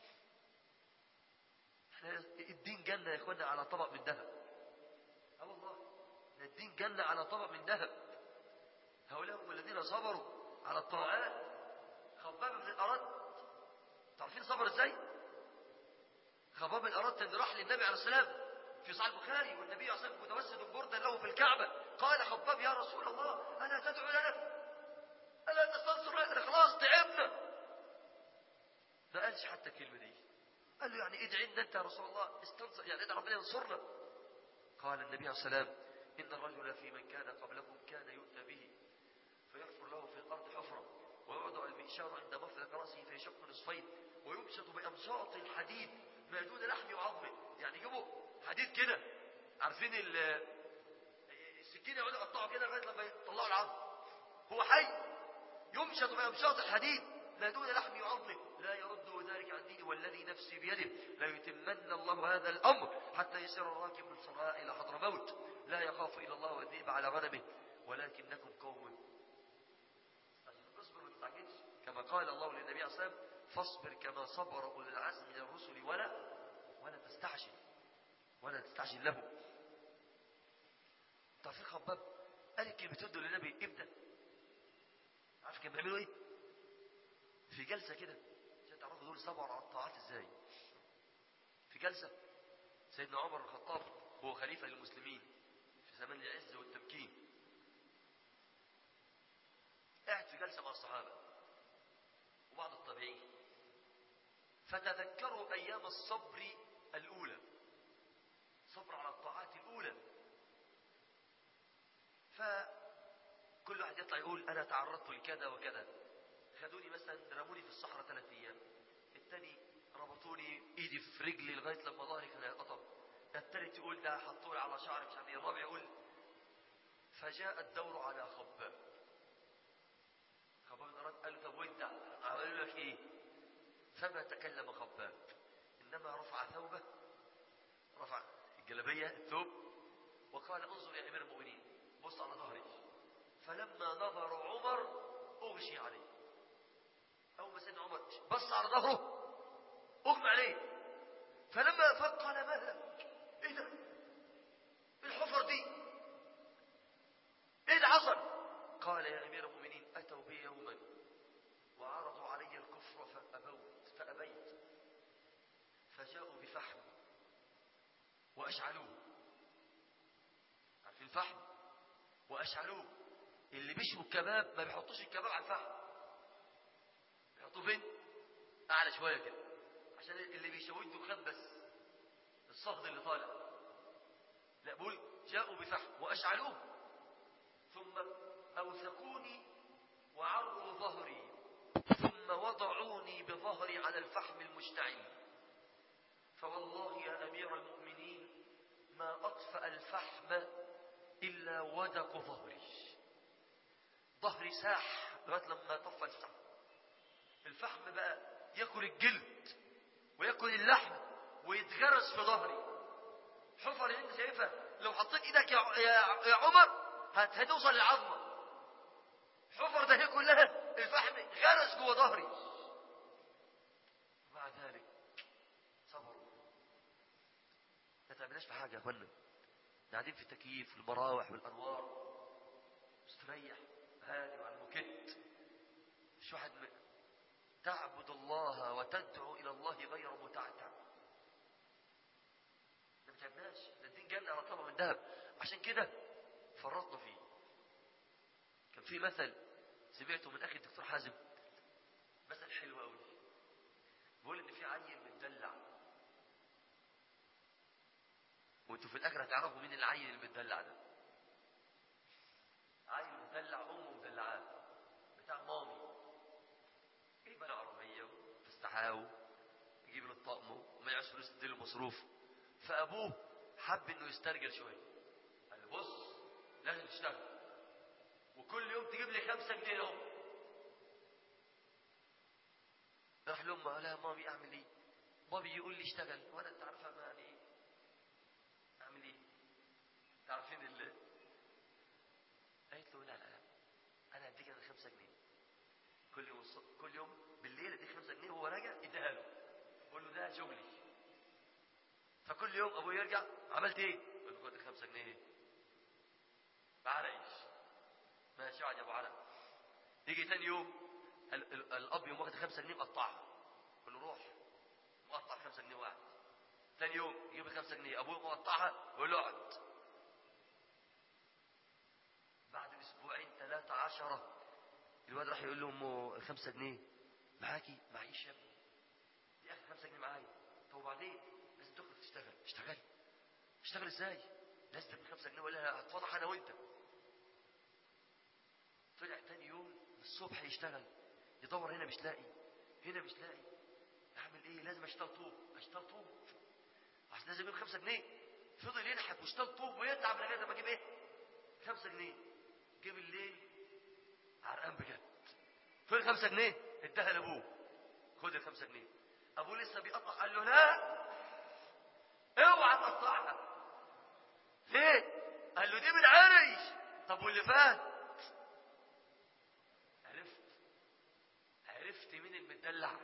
احنا الدين جنة يا اخوانا على طبق من ذهب اه والله ده الدين جنة على طبق من ذهب هؤلاء هم الذين صبروا على الطاعات خباب بن الأرد تعرفين صبر ازاي خباب بن الأرد ان راح للنبي عليه السلام في صحيح البخاري والنبي عليه الصلاه والسلام متوسد بردا له في الكعبة قال خباب يا رسول الله ألا تدعو لنا ألا تستنصر لنا خلاص تعبنا ما قالش حتى الكلمة دي قال له يعني ادعي لنا انت يا رسول الله استنصر يعني ادعي ربنا ينصرنا قال النبي عليه السلام إن الرجل في من كان قبلكم كان يؤتى به فيغفر له الأرض حفرة ويوضع المنشار عند مفلك رأسه فيشق نصفين ويمشط بأمشاط الحديد ما دون لحم وعظم يعني يجيبوا حديد كده عارفين ال- السكينة يقعدوا يقطعوا كده لغاية لما يطلعوا العظم هو حي يمشط بأمشاط الحديد ما دون لحم وعظم لا يرد ذلك عن ديني والذي نفسي بيده لا يتمن الله هذا الأمر حتى يسير الراكب من صنعاء إلى حضرموت لا يخاف إلا الله والذئب على غنمه ولكنكم قوم عشان تصبر وما تستعجلش كما قال الله للنبي عليه الصلاة والسلام فاصبر كما صبر أولي العزم من الرسل ولا ولا تستعجل ولا تستعجل له توفيق خباب قال الكلمتين دول للنبي ابدا عارف كانوا بيعملوا ايه في جلسه كده عشان تعرفوا دول صبروا على الطاعات ازاي في جلسه سيدنا عمر بن الخطاب هو خليفه للمسلمين في زمان العز والتمكين قاعد في جلسه مع الصحابه وبعض التابعين فتذكروا ايام الصبر الاولى صبر على الطاعات الاولى فكل واحد يطلع يقول انا تعرضت لكذا وكذا خدوني مثلا رموني في الصحراء ثلاث ايام الثاني ربطوني ايدي في رجلي لغايه لما ظهري كان يتقطم الثالث يقول ده حطوني على شعري مش عارف ايه الرابع يقول فجاء الدور على خباب خباب الاراد قال له طب وانت عملوا لك ايه فما تكلم خباب انما رفع ثوبه رفع الجلبيه الثوب وقال انظر يا امير المؤمنين بص على ظهري فلما نظر عمر اغشي عليه اول ما سيدنا عمر بص على ظهره اغمى عليه فلما فق قال ما لك ايه ده الحفر دي ايه اللي حصل قال يا امير المؤمنين اتوا بي يوما وعرضوا علي الكفر فابوت فابيت فجاءوا بفحم واشعلوه عارفين الفحم واشعلوه اللي بيشووا الكباب ما بيحطوش الكباب على الفحم بيحطوه فين اعلى شويه كده عشان اللي بيشويه الدخان بس الصهد اللي طالع لا بقول جاءوا بفحم واشعلوه ثم اوثقوني وعروا ظهري ثم وضعوني بظهري على الفحم المشتعل فوالله يا امير المؤمنين ما اطفا الفحم الا ودق ظهري ظهري ساح لغايه لما طفى الفحم الفحم بقى ياكل الجلد وياكل اللحم ويتغرس في ظهري حفر اللي انت شايفها لو حطيت ايدك يا, يا, يا عمر هت- هتوصل للعظمه حفر ده هي كلها الفحم غرس جوه ظهري مع ذلك صبروا ما تعملناش في حاجه يا اخوانا قاعدين في التكييف والمراوح والانوار مستريح هادي وعلى المكت مش واحد م... تعبد الله وتدعو الى الله غير متعتع ده ما تعبناش ده الدين جالنا على طبق من ذهب عشان كده فرطنا فيه كان في مثل سمعته من اخي الدكتور حازم مثل حلو قوي بيقول ان في عيل متدلع وانتوا في الاخر هتعرفوا مين العيل المتدلع ده عيل مدلع امه مدلعاه بتاع مامي جايب له عربيه وفستحاه يجيب له الطقم وما يعيش فلوس تديله مصروف فابوه حب انه يسترجل شويه قال له بص لازم تشتغل وكل يوم تجيب لي خمسة جنيه يوم راح لامه قال لها مامي اعمل ايه بابي يقول لي اشتغل وانا انت عارفه ما يعني ايه اعمل ايه تعرفين اللي قالت له لا لا لا انا هديك انا خمسة جنيه كل يوم الصبح كل يوم بالليل اديك خمسة جنيه وهو راجع اديها له قول له ده شغلي فكل يوم ابوه يرجع عملت ايه؟ قال له خد الخمسة جنيه بعرقش ماشي اقعد يا ابو عرق يجي تاني يوم ال- ال- الاب يوم واخد خمسة جنيه مقطعها قال له روح مقطع خمسة جنيه وقعد تاني يوم يجيب الخمسة جنيه ابوه مقطعها يقول له اقعد بعد اسبوعين ثلاثة عشرة الواد راح يقول له امه خمسة جنيه معاكي معيش يا ابني يا اخي خمسة جنيه معايا طب وبعدين لازم تخرج تشتغل اشتغل اشتغل ازاي لازم تاخد خمسة جنيه ولا هتفضح انا وانت طلع تاني يوم من الصبح يشتغل يدور هنا مش لاقي هنا مش لاقي اعمل ايه لازم اشتغل طوب اشتغل طوب عشان لازم يجيب خمسة جنيه فضل ينحت واشتغل طوب ويتعب لغايه ما اجيب ايه خمسة جنيه جيب الليل عرقان بجد فين خمسة جنيه اداها لابوه خد الخمسة جنيه ابوه لسه بيقطع قال له لا اوعى تقطعها ليه قال له دي من عريش طب واللي فات عرفت عرفت مين المدلع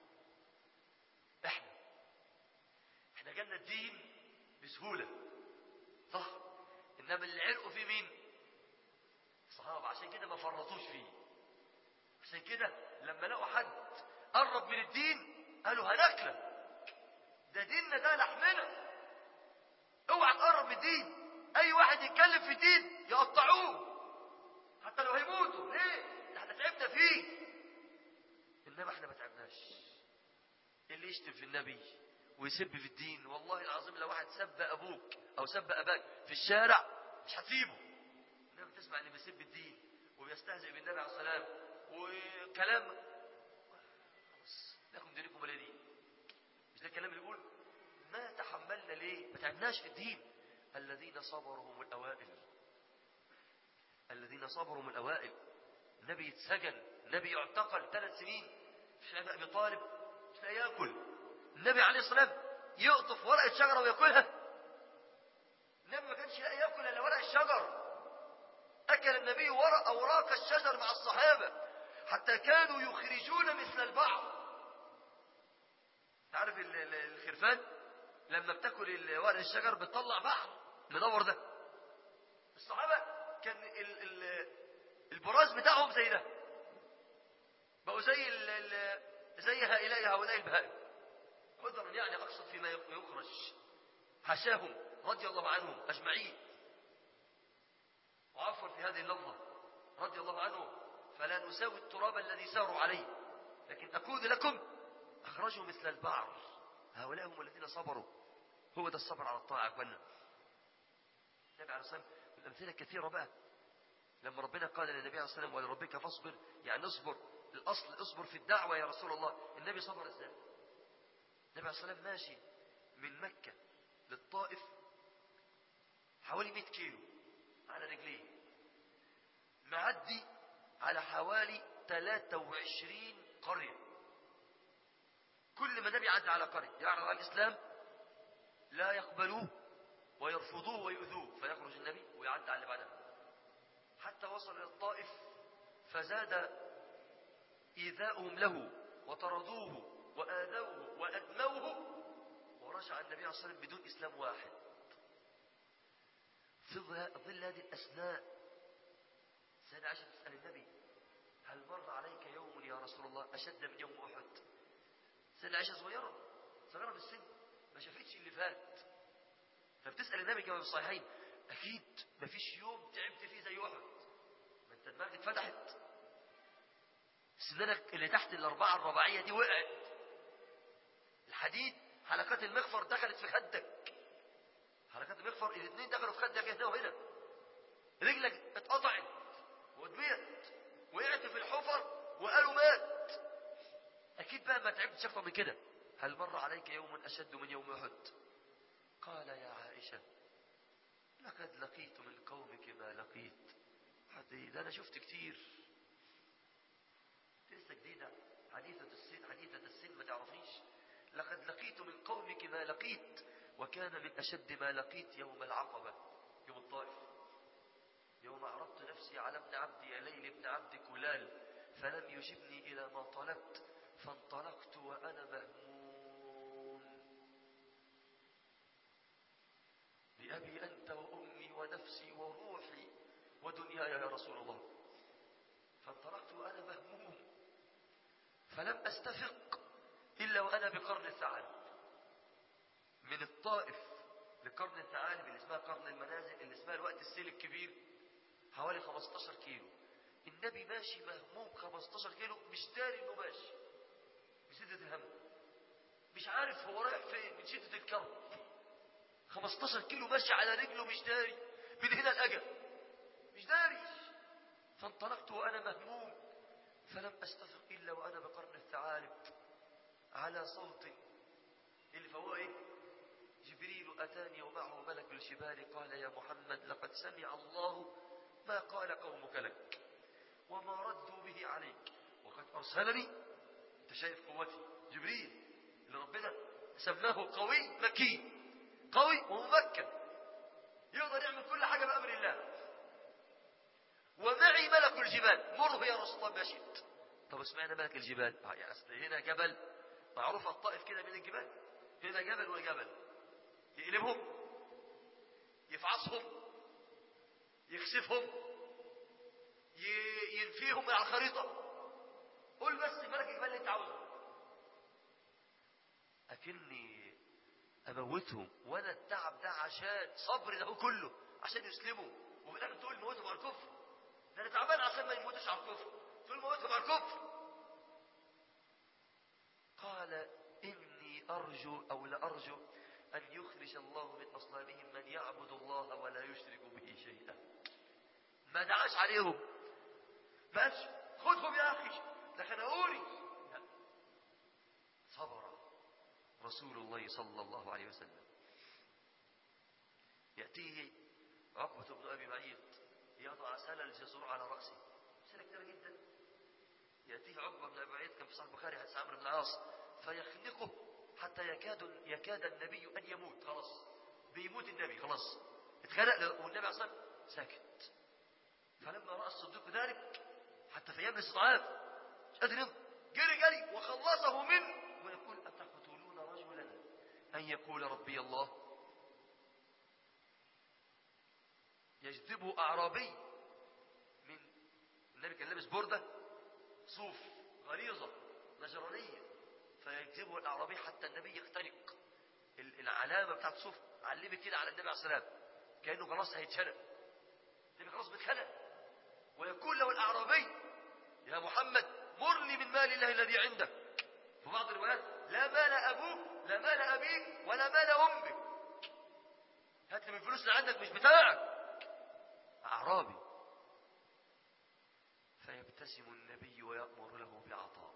احنا احنا جالنا الدين بسهولة صح انما اللي عرقوا فيه مين الصحابة عشان كده ما فرطوش فيه عشان كده لما لقوا حد قرب من الدين قالوا هناكله ده ديننا ده لحمنا اوعى تقرب من الدين اي واحد يتكلم في الدين يقطعوه حتى لو هيموتوا ليه ده احنا تعبنا فيه انما احنا ما تعبناش اللي يشتم في النبي ويسب في الدين والله العظيم لو واحد سب ابوك او سب اباك في الشارع مش هتسيبه انما تسمع اللي بيسب الدين وبيستهزئ بالنبي عليه السلام وكلام خلاص لكم دينكم ولا دين مش ده الكلام اللي بيقول ما تحملنا ليه ما تعبناش في الدين الذين صبروا هم الأوائل الذين صبروا من الأوائل النبي يتسجن النبي يعتقل ثلاث سنين مش لاقي أبي طالب مش لاقي ياكل النبي عليه الصلاة والسلام يقطف ورقة شجرة وياكلها النبي ما كانش لاقي ياكل إلا ورق الشجر أكل النبي ورق أوراق الشجر مع الصحابة حتى كانوا يخرجون مثل البعض تعرف ال- ال- الخرفان لما بتاكل ورق الشجر بتطلع بحر مدور ده الصحابة كان ال ال البراز بتاعهم زي ده بقوا زي ال ال زي هؤلاء هؤلاء البهائم قدرا يعني أقصد فيما يخرج حشاهم رضي الله عنهم أجمعين وعفوا في هذه اللفظة رضي الله عنهم فلا نساوي التراب الذي ساروا عليه لكن أكون لكم أخرجوا مثل البعر هؤلاء هم الذين صبروا هو ده الصبر على الطاعة أخوانا النبي عليه الصلاة والسلام الأمثلة كثيرة بقى لما ربنا قال للنبي عليه الصلاة والسلام ولربك فاصبر يعني اصبر الأصل اصبر في الدعوة يا رسول الله النبي صبر ازاي النبي عليه الصلاة والسلام ماشي من مكة للطائف حوالي 100 كيلو على رجليه معدي على حوالي 23 قرية كل ما النبي عدى على قرية يعرض عن الإسلام لا يقبلوه ويرفضوه ويؤذوه فيخرج النبي ويعدى على اللي بعدها حتى وصل إلى الطائف فزاد إيذاؤهم له وطردوه وآذوه وأدموه ورجع النبي عليه الصلاة والسلام بدون إسلام واحد في ظل هذه الأثناء سيدة عائشة تسأل النبي هل مر عليك يوم يا رسول الله أشد من يوم أحد سيدة عائشة صغيرة صغيرة في السن ما شافتش اللي فات فبتسأل النبي كما في الصحيحين أكيد ما فيش يوم تعبت فيه زي أحد ما أنت دماغك اتفتحت سنانك اللي تحت الأربعة الرباعية دي وقعت الحديد حلقات المغفر دخلت في خدك حلقات المغفر الاثنين دخلوا في خدك هنا وهنا رجلك اتقطعت واتبيت وقعت في الحفر وقالوا مات اكيد بقى ما تعبتش اكتر من كده هل مر عليك يوم اشد من يوم احد قال يا عائشه لقد لقيت من قومك ما لقيت حتى ده انا شفت كتير لسه جديده حديثه السن حديثه السن ما تعرفيش لقد لقيت من قومك ما لقيت وكان من أشد ما لقيت يوم العقبة يوم الطائف يوم عرضت نفسي على ابن عبد يا ليل ابن عبد كلال فلم يجبني إلى ما طلبت فانطلقت وأنا مهموم بأبي أنت وأمي ونفسي وروحي ودنياي يا رسول الله فانطلقت وأنا مهموم فلم أستفق إلا وأنا بقرن الثعالب من الطائف لقرن الثعالب اللي اسمها قرن المنازل اللي اسمها الوقت السيل الكبير حوالي 15 كيلو النبي ماشي مهموم 15 كيلو مش داري انه ماشي بشدة الهم مش عارف هو رايح فين من شدة الكرب 15 كيلو ماشي على رجله مش داري من هنا الأجل مش داري فانطلقت وأنا مهموم فلم أستفق إلا وأنا بقرن الثعالب على صوت اللي فهو إيه جبريل أتاني ومعه ملك الجبال قال يا محمد لقد سمع الله ما قال قومك لك وما ردوا به عليك وقد أرسلني أنت شايف قوتي جبريل اللي ربنا سماه قوي مكين قوي وممكن يقدر يعمل كل حاجة بأمر الله ومعي ملك الجبال مره يا رسول الله ما شئت طب اسمعنا ملك الجبال آه يا أصل هنا جبل معروف الطائف كده بين الجبال هنا جبل وجبل يقلبهم يفعصهم يخسفهم ي- ينفيهم من على الخريطة قول بس ملك الجبال اللي انت عاوزه أكني أموتهم وأنا التعب ده عشان صبري ده كله عشان يسلموا وفي الآخر تقول موتهم على الكفر ده أنا تعبان عشان ما يموتوش على الكفر تقول موتهم على الكفر قال إني أرجو أو لأرجو أن يخرج الله من أصلابهم من يعبد الله ولا يشرك به شيئا ما دعاش عليهم بس خذهم يا أخي ده خنقوني لا. صبر رسول الله صلى الله عليه وسلم يأتيه عقبة بن أبي معيط يضع سلة الجزور على رأسه سلة كبيرة جدا يأتيه عقبة بن أبي معيط كان في صحيح البخاري حديث عمرو بن العاص فيخنقه حتى يكاد يكاد النبي أن يموت خلاص بيموت النبي خلاص اتخنق والنبي عليه الصلاة والسلام ساكت فلما رأى الصديق ذلك حتى في أيام الاستضعاف مش قادر ينظر جري جري وخلصه منه ويقول أتقتلون رجلا أن يقول ربي الله يجذبه أعرابي من النبي كان لابس بردة صوف غليظة نجرانية فيجذبه الأعرابي حتى النبي يختنق ال- العلامة بتاعت الصوف علمت كده على النبي عليه السلام كأنه خلاص هيتشنق النبي خلاص بيتخنق ويقول له الأعرابي يا محمد مرني من مال الله الذي عندك في بعض الروايات لا مال أبوك لا مال أبيك ولا مال أمك هات لي من الفلوس اللي عندك مش بتاعك أعرابي فيبتسم النبي ويأمر له بعطاء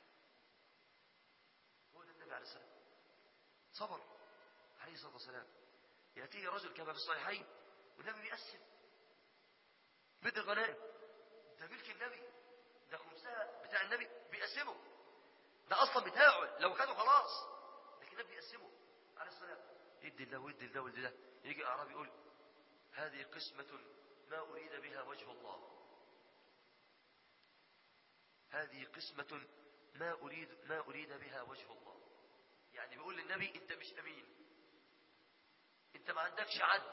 هو ده النبي عليه السلام صبر عليه الصلاة والسلام يأتيه رجل كما في الصحيحين والنبي بيقسم بدء الغنائم ده ملك النبي ده خمسها بتاع النبي بيقسمه ده اصلا بتاعه لو خده خلاص لكن النبي بيقسمه عليه السلام يدي ده ويدي ده ويدي ده يجي اعرابي يقول هذه قسمة ما اريد بها وجه الله هذه قسمة ما اريد ما اريد بها وجه الله يعني بيقول للنبي انت مش امين انت ما عندكش عدل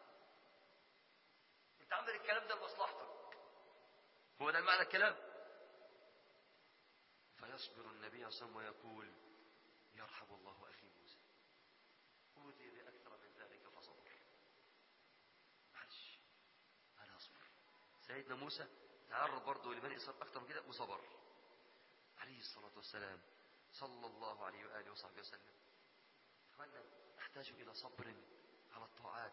انت عامل الكلام ده لمصلحتك هو ده المعنى الكلام فيصبر النبي صلى الله عليه وسلم ويقول يرحم الله اخي موسى اوتي باكثر من ذلك فصبر معلش انا اصبر سيدنا موسى تعرض برضه لبني اسرائيل اكثر من كده وصبر عليه الصلاه والسلام صلى الله عليه واله وصحبه وسلم اخوانا نحتاج الى صبر على الطاعات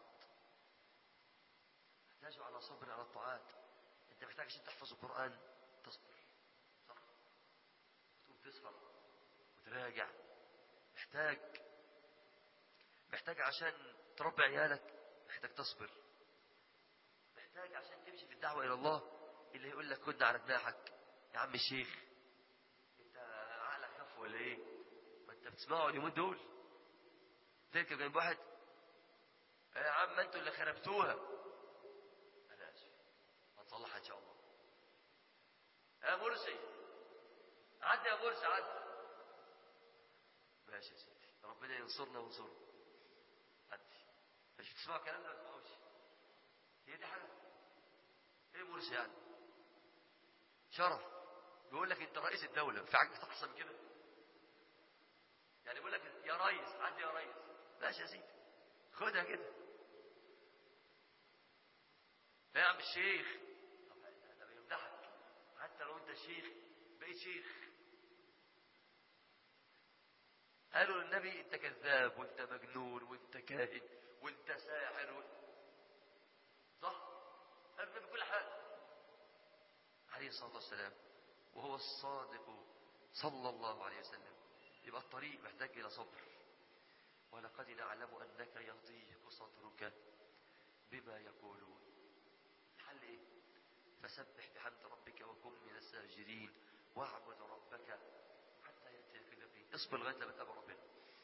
نحتاج على صبر على الطاعات انت محتاج عشان تحفظ القرآن تصبر صح تقوم تسهر وتراجع محتاج محتاج عشان تربي عيالك محتاج تصبر محتاج عشان تمشي في الدعوة إلى الله اللي يقول لك كنا على جناحك يا عم الشيخ انت عقلك خف ولا ايه ما انت بتسمعوا اليومين دول تركب جنب واحد يا عم انتوا اللي خربتوها انا اسف هنصلحها ان شاء الله يا مرسي عدي يا مرسي عدي ماشي يا سيدي ربنا ينصرنا وينصرنا عدي مش بتسمعوا الكلام ده ما تسمعوش هي دي حاجه ايه مرسي يعني شرف بيقول لك انت رئيس الدوله في حاجه احسن من كده يعني بيقول لك يا ريس عدي يا ريس ماشي يا سيدي خدها كده لا يا عم الشيخ طب ده بيمدحك حتى لو انت شيخ بقيت شيخ قالوا للنبي انت كذاب وانت مجنون وانت كاهن وانت ساحر و... صح قالوا النبي كل حاجه عليه الصلاه والسلام وهو الصادق صلى الله عليه وسلم يبقى الطريق محتاج إلى صبر ولقد نعلم أنك يضيق صدرك بما يقولون الحل إيه فسبح بحمد ربك وكن من الساجدين واعبد ربك حتى يأتيك اليقين اصبر لغاية لما تقابل ربنا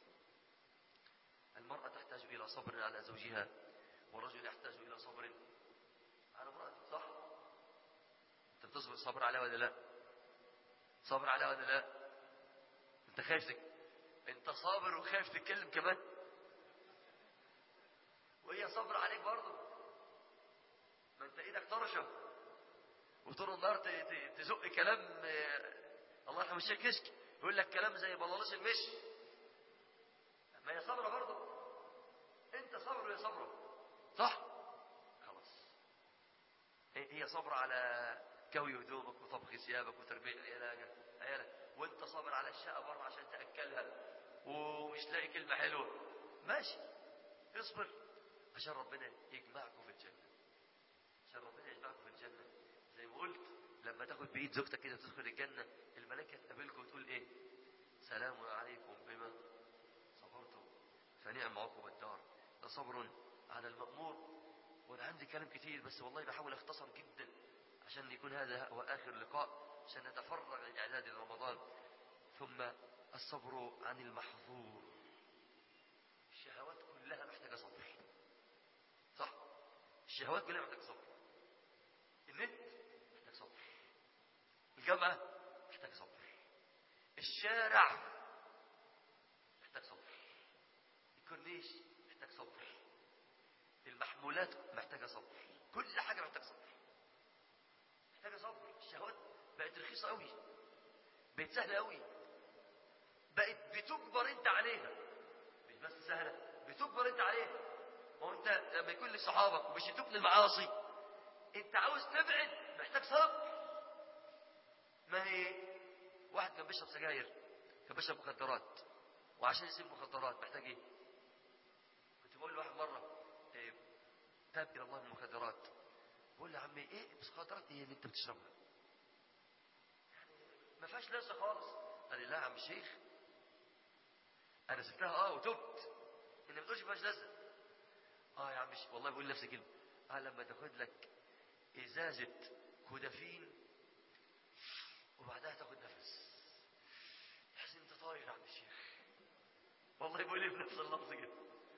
المرأة تحتاج إلى صبر على زوجها والرجل يحتاج إلى صبر على امرأته صح؟ أنت بتصبر صبر عليها ولا لا؟ صبر عليها ولا لا؟ أنت خايف تك... أنت صابر وخايف تتكلم كمان؟ وهي صبر عليك برضه ما أنت إيدك طرشة وطول النهار ت- ت- تزق كلام آه، الله يرحم الشيخ كشك يقول لك كلام زي بلالش المش ما هي صبرة برضه انت صبر وهي صبرة صح خلاص هي هي صبرة على كوي هدومك وطبخ ثيابك وتربية عيالك عيالك وانت صابر على الشقة بره عشان تأكلها ومش لاقي كلمة حلوة ماشي اصبر عشان ربنا يجمعكم في الجنة عشان ربنا يجمعكم في الجنة زي ما قلت لما تاخد بإيد زوجتك كده تدخل الجنة الملائكة تقابلكم وتقول ايه سلام عليكم بما صبرتم فنعم عقب الدار ده صبر على المأمور وانا عندي كلام كتير بس والله بحاول اختصر جدا عشان يكون هذا هو آخر لقاء عشان نتفرغ للإعداد لرمضان ثم الصبر عن المحظور الشهوات كلها محتاجة صبر صح الشهوات كلها محتاجة صبر النت محتاج صبر الجامعة محتاج صبر الشارع محتاج صبر الكورنيش محتاج صبر المحمولات محتاجة صبر كل حاجة محتاجة صبر محتاجة صبر الشهوات بقت رخيصة قوي بقت سهلة قوي بقت بتجبر انت عليها مش بس سهلة بتجبر انت عليها ما هو انت لما يكون لك صحابك وبيشدوك للمعاصي انت عاوز تبعد محتاج صبر ما هي واحد كان بيشرب سجاير كان بيشرب مخدرات وعشان يسيب مخدرات محتاج ايه كنت بقول لواحد مره إيه، تاب الى الله من المخدرات بقول له يا عمي ايه المخدرات ايه اللي انت بتشربها يعني ما فيهاش لسه خالص قال لي لا يا عم الشيخ انا سبتها اه وتبت انت ما بتقولش ما فيهاش لسه اه يا عم الشيخ والله بقول نفس الكلمه اه لما تاخد لك ازازه كودافين وبعدها تاخد نفس تحس انت طاير يا عم الشيخ والله بقول لي بنفس اللفظ كده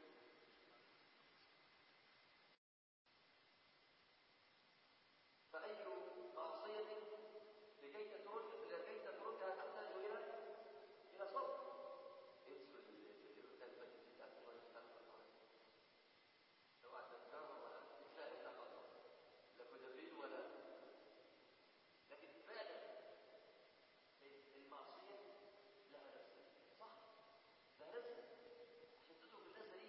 فأي معصية لكي تترك لكي تتركها تحتاج إلى إلى صبر انسوا الكلمة بتاعت الله سبحانه وتعالى لو قعدت تكرر مش لاقي لا خلاص لا كودافين ولا لكن فعلا المعصية لها لذة صح لها لذة عشان تترك اللذة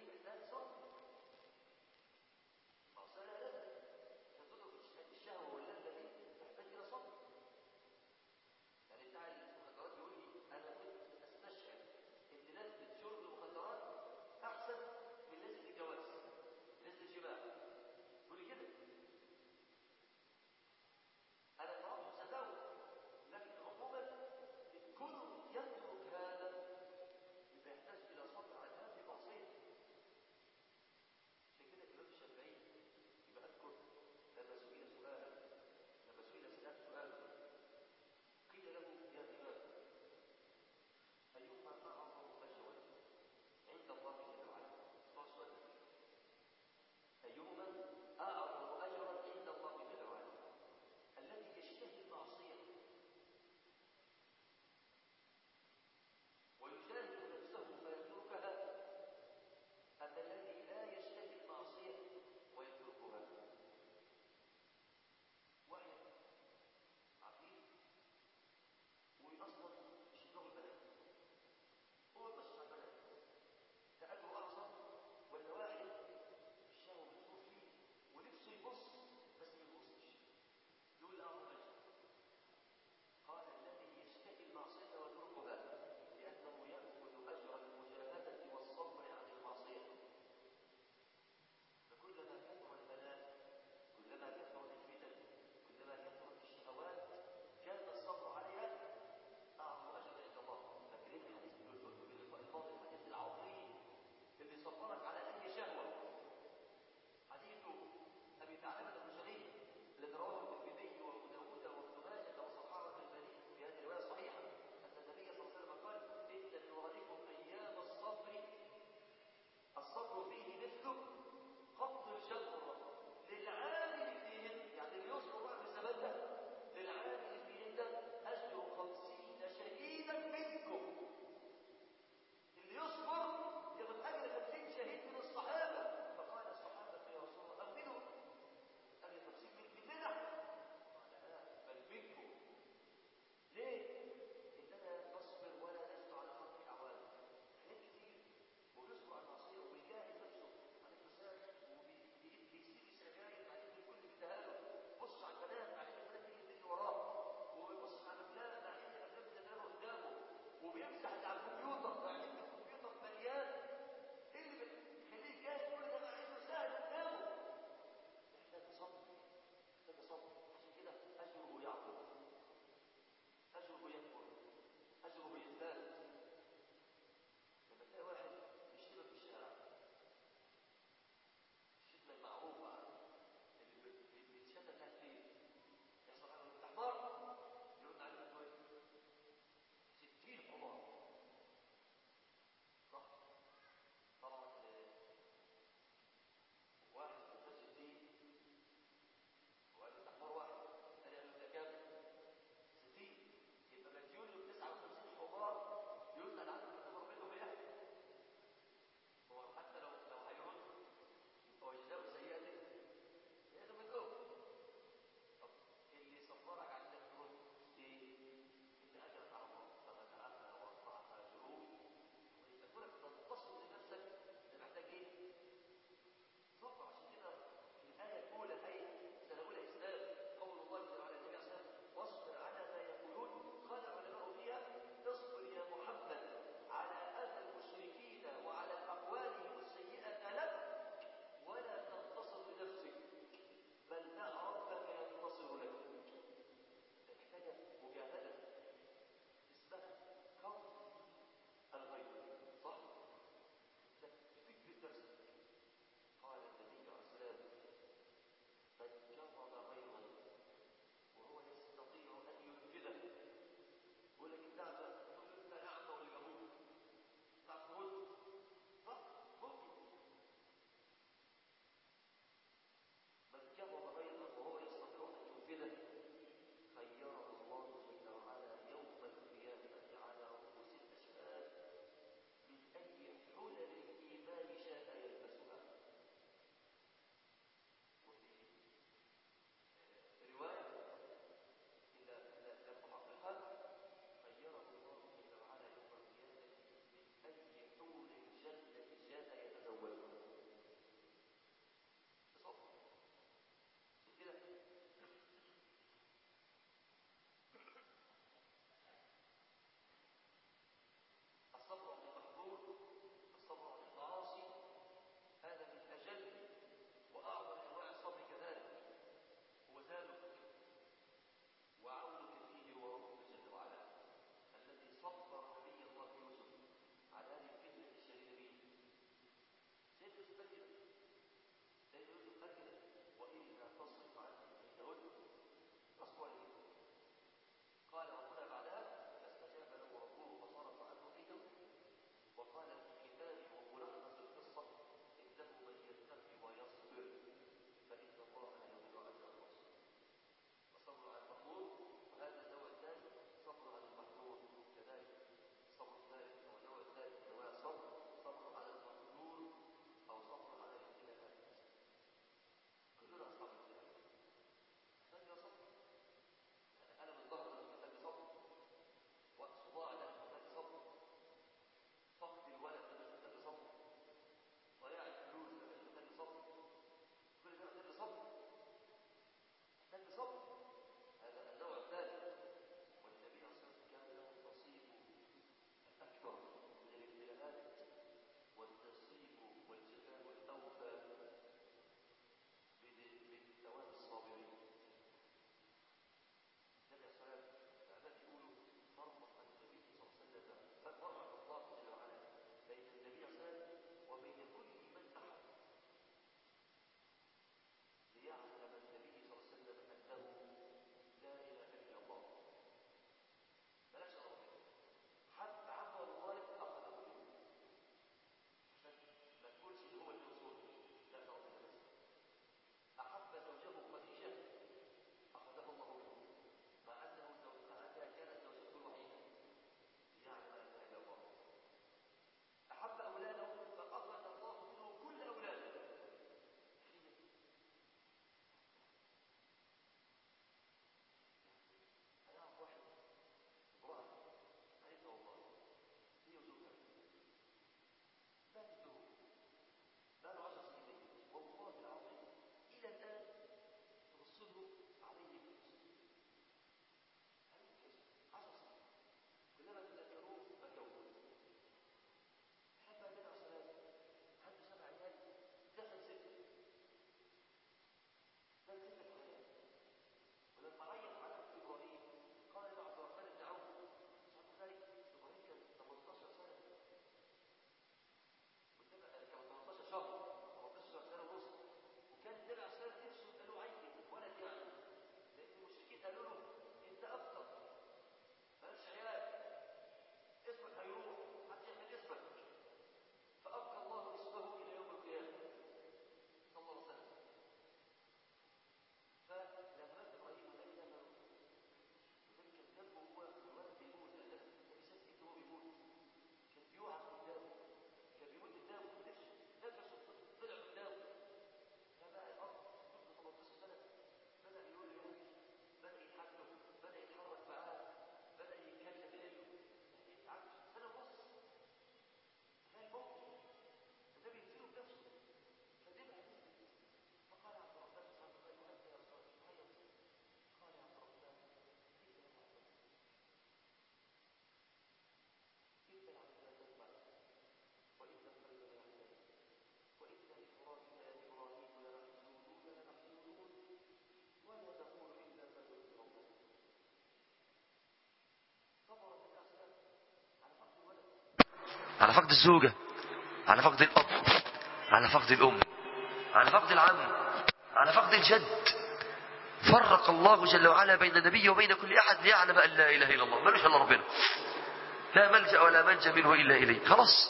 على فقد الزوجة على فقد الأب على فقد الأم على فقد العم على فقد الجد فرق الله جل وعلا بين النبي وبين كل أحد ليعلم أن لا إله إلا الله ملوش إلا ربنا لا ملجأ ولا منجا منه إلا إليه خلاص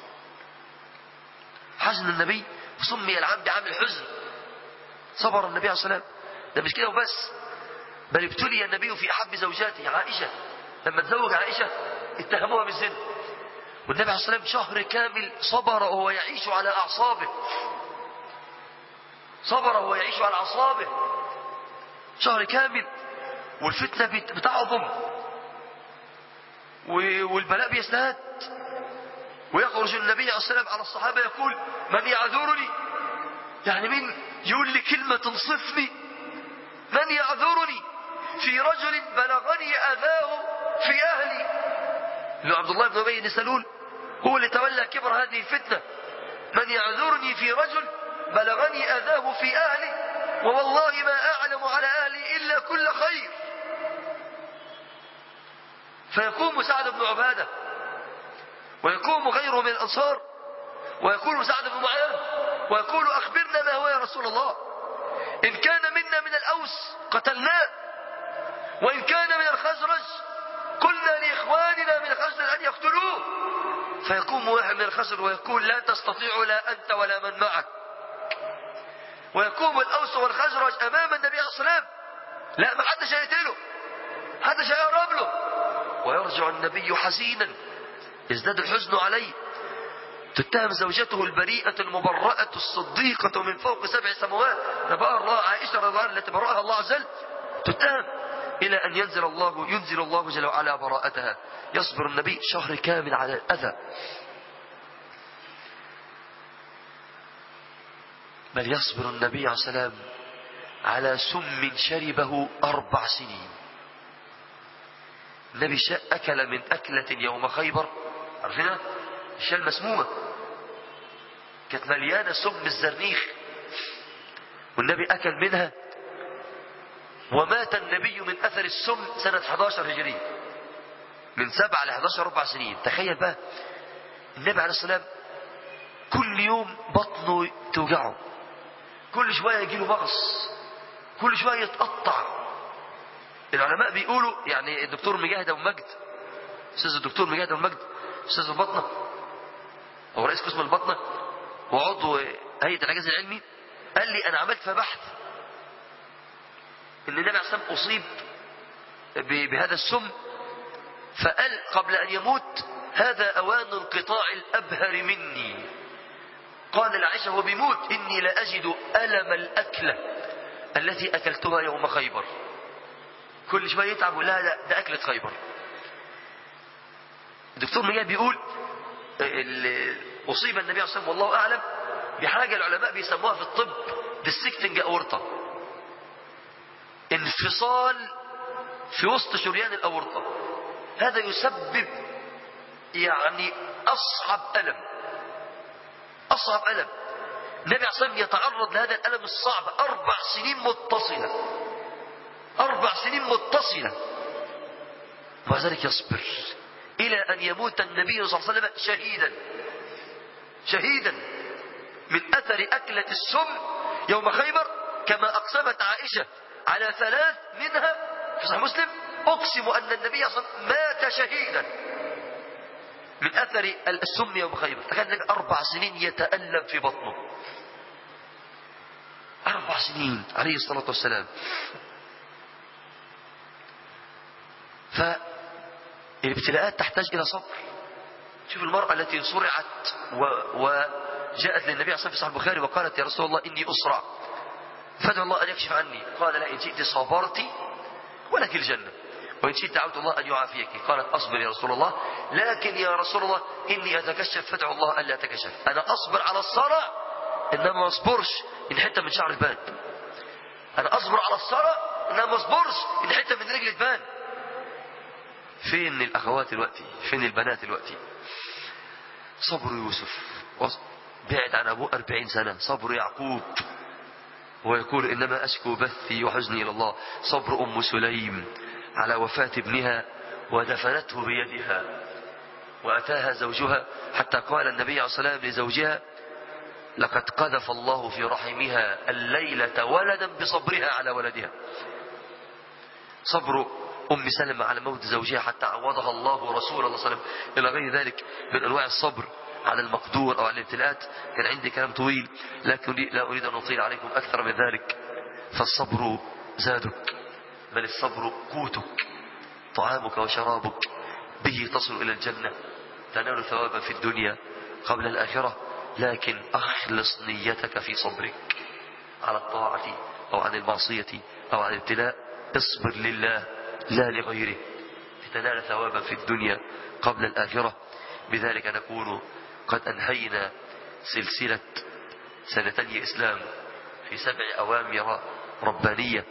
حزن النبي سمي العام بعام الحزن صبر النبي عليه الصلاة والسلام ده مش كده وبس بل ابتلي النبي في أحب زوجاته عائشة لما تزوج عائشة اتهموها بالزنا والنبي عليه الصلاة والسلام شهر كامل صبر وهو يعيش على أعصابه صبر وهو يعيش على أعصابه شهر كامل والفتنة بت- بتعظم و- والبلاء بيزداد ويخرج النبي عليه الصلاة والسلام على الصحابة يقول من يعذرني يعني مين يقول لي كلمة تنصفني من يعذرني في رجل بلغني أذاه في أهلي لو عبد الله بن أبي بن سلول هو اللي تولى كبر هذه الفتنة من يعذرني في رجل بلغني أذاه في أهلي ووالله ما أعلم على أهلي إلا كل خير فيقوم سعد بن عبادة ويقوم غيره من الأنصار ويقول سعد بن معاذ ويقول أخبرنا ما هو يا رسول الله إن كان منا من الأوس قتلناه وإن كان من الخزرج قلنا لإخواننا من الخزرج أن يقتلوه فيقوم واحد من الخزرج ويقول لا تستطيع لا أنت ولا من معك ويقوم الأوس والخزرج أمام النبي عليه الصلاة والسلام لا ما حدش هيقتله حدش هيقرب له ويرجع النبي حزينا يزداد الحزن عليه تتهم زوجته البريئة المبرأة الصديقة من فوق سبع سماوات نبأ الله عائشة رضي الله عنها التي برأها الله عز وجل تتهم إلى أن ينزل الله ينزل الله جل وعلا براءتها يصبر النبي شهر كامل على الأذى بل يصبر النبي عليه السلام على سم شربه أربع سنين النبي شاء أكل من أكلة يوم خيبر عارفينها الشاة المسمومة كانت مليانة سم الزرنيخ والنبي أكل منها ومات النبي من أثر السم سنة 11 هجرية من 7 ل 11 أربع سنين تخيل بقى النبي عليه السلام كل يوم بطنه توجعه كل شوية يجيله مغص كل شوية يتقطع العلماء بيقولوا يعني الدكتور مجاهد أبو مجد أستاذ الدكتور مجاهد أبو مجد أستاذ البطنة هو رئيس قسم البطنة وعضو هيئة الإعجاز العلمي قال لي أنا عملت في بحث إن النبي عليه الصلاة والسلام أصيب ب- بهذا السم فقال قبل أن يموت هذا أوان انقطاع الأبهر مني قال لعائشة وهو بيموت إني لأجد ألم الأكلة التي أكلتها يوم خيبر كل شوية يتعب ويقول لها لا ده أكلة خيبر الدكتور مجاهد بيقول ال- أصيب النبي عليه الصلاة والسلام والله أعلم بحاجة العلماء بيسموها في الطب ديسكتنج أورطة انفصال في وسط شريان الأورطة هذا يسبب يعني أصعب ألم أصعب ألم النبي عليه الصلاة والسلام يتعرض لهذا الألم الصعب أربع سنين متصلة أربع سنين متصلة ومع ذلك يصبر إلى أن يموت النبي صلى الله عليه وسلم شهيدا شهيدا من أثر أكلة السم يوم خيبر كما أقسمت عائشة على ثلاث منها في صحيح مسلم أقسم أن النبي صلى الله عليه وسلم مات شهيدا من أثر السم يوم خيبر تخيل النبي أربع سنين يتألم في بطنه أربع سنين عليه الصلاة والسلام فالابتلاءات تحتاج إلى صبر شوف المرأة التي صرعت و... وجاءت للنبي عليه الصلاة والسلام في صحيح البخاري وقالت يا رسول الله إني أسرع فادعو الله أن يكشف عني قال لا إن شئت صبرت ولك الجنة وإن شئت دعوت الله أن يعافيك قالت أصبر يا رسول الله لكن يا رسول الله إني أتكشف فادعو الله ألا أتكشف أنا أصبر على الصرع إنما ما أصبرش إن حتة من شعر تبان أنا أصبر على الصرع إنما ما أصبرش إن حتة من رجل تبان فين الأخوات دلوقتي فين البنات دلوقتي صبر يوسف وص- بعد عن أبوه أربعين سنة صبر يعقوب ويقول إنما أشكو بثي وحزني إلى الله صبر أم سليم على وفاة ابنها ودفنته بيدها وأتاها زوجها حتى قال النبي عليه الصلاة والسلام لزوجها لقد قذف الله في رحمها الليلة ولدا بصبرها على ولدها صبر أم سلمة على موت زوجها حتى عوضها الله ورسوله صلى الله عليه وسلم إلى غير ذلك من أنواع الصبر على المقدور أو على الابتلاءات كان عندي كلام طويل لكن لا أريد أن أطيل عليكم أكثر من ذلك فالصبر زادك بل الصبر قوتك طعامك وشرابك به تصل إلى الجنة تنال ثوابا في الدنيا قبل الآخرة لكن أخلص نيتك في صبرك على الطاعة أو عن المعصية أو عن الابتلاء اصبر لله لا لغيره لتنال ثوابا في الدنيا قبل الآخرة بذلك نكون قد أنهينا سلسلة سنتي إسلام في سبع أوامر ربانية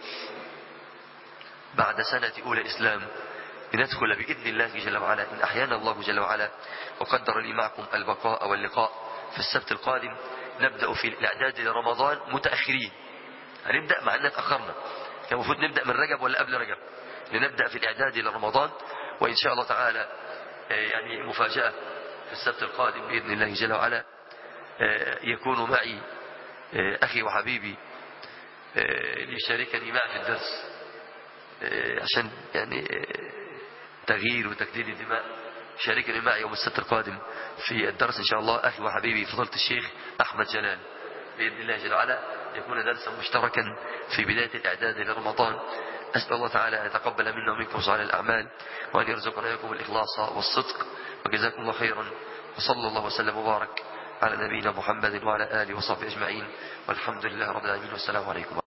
بعد سنة أولى إسلام لندخل بإذن الله جل وعلا إن أحيانا الله جل وعلا وقدر لي معكم البقاء واللقاء في السبت القادم نبدأ في الإعداد لرمضان متأخرين هنبدأ مع أننا تأخرنا كان المفروض نبدأ من رجب ولا قبل رجب لنبدأ في الإعداد لرمضان وإن شاء الله تعالى يعني مفاجأة في السبت القادم بإذن الله جل وعلا يكون معي أخي وحبيبي ليشاركني معي في الدرس عشان يعني تغيير وتجديد الدماء شاركني معي يوم السبت القادم في الدرس إن شاء الله أخي وحبيبي فضيلة الشيخ أحمد جلال بإذن الله جل وعلا يكون درسا مشتركا في بداية الإعداد لرمضان أسأل الله تعالى أن يتقبل منا ومنكم صالح الأعمال وأن يرزقنا إياكم الإخلاص والصدق وجزاكم الله خيرا وصلى الله وسلم وبارك على نبينا محمد وعلى آله وصحبه أجمعين والحمد لله رب العالمين والسلام عليكم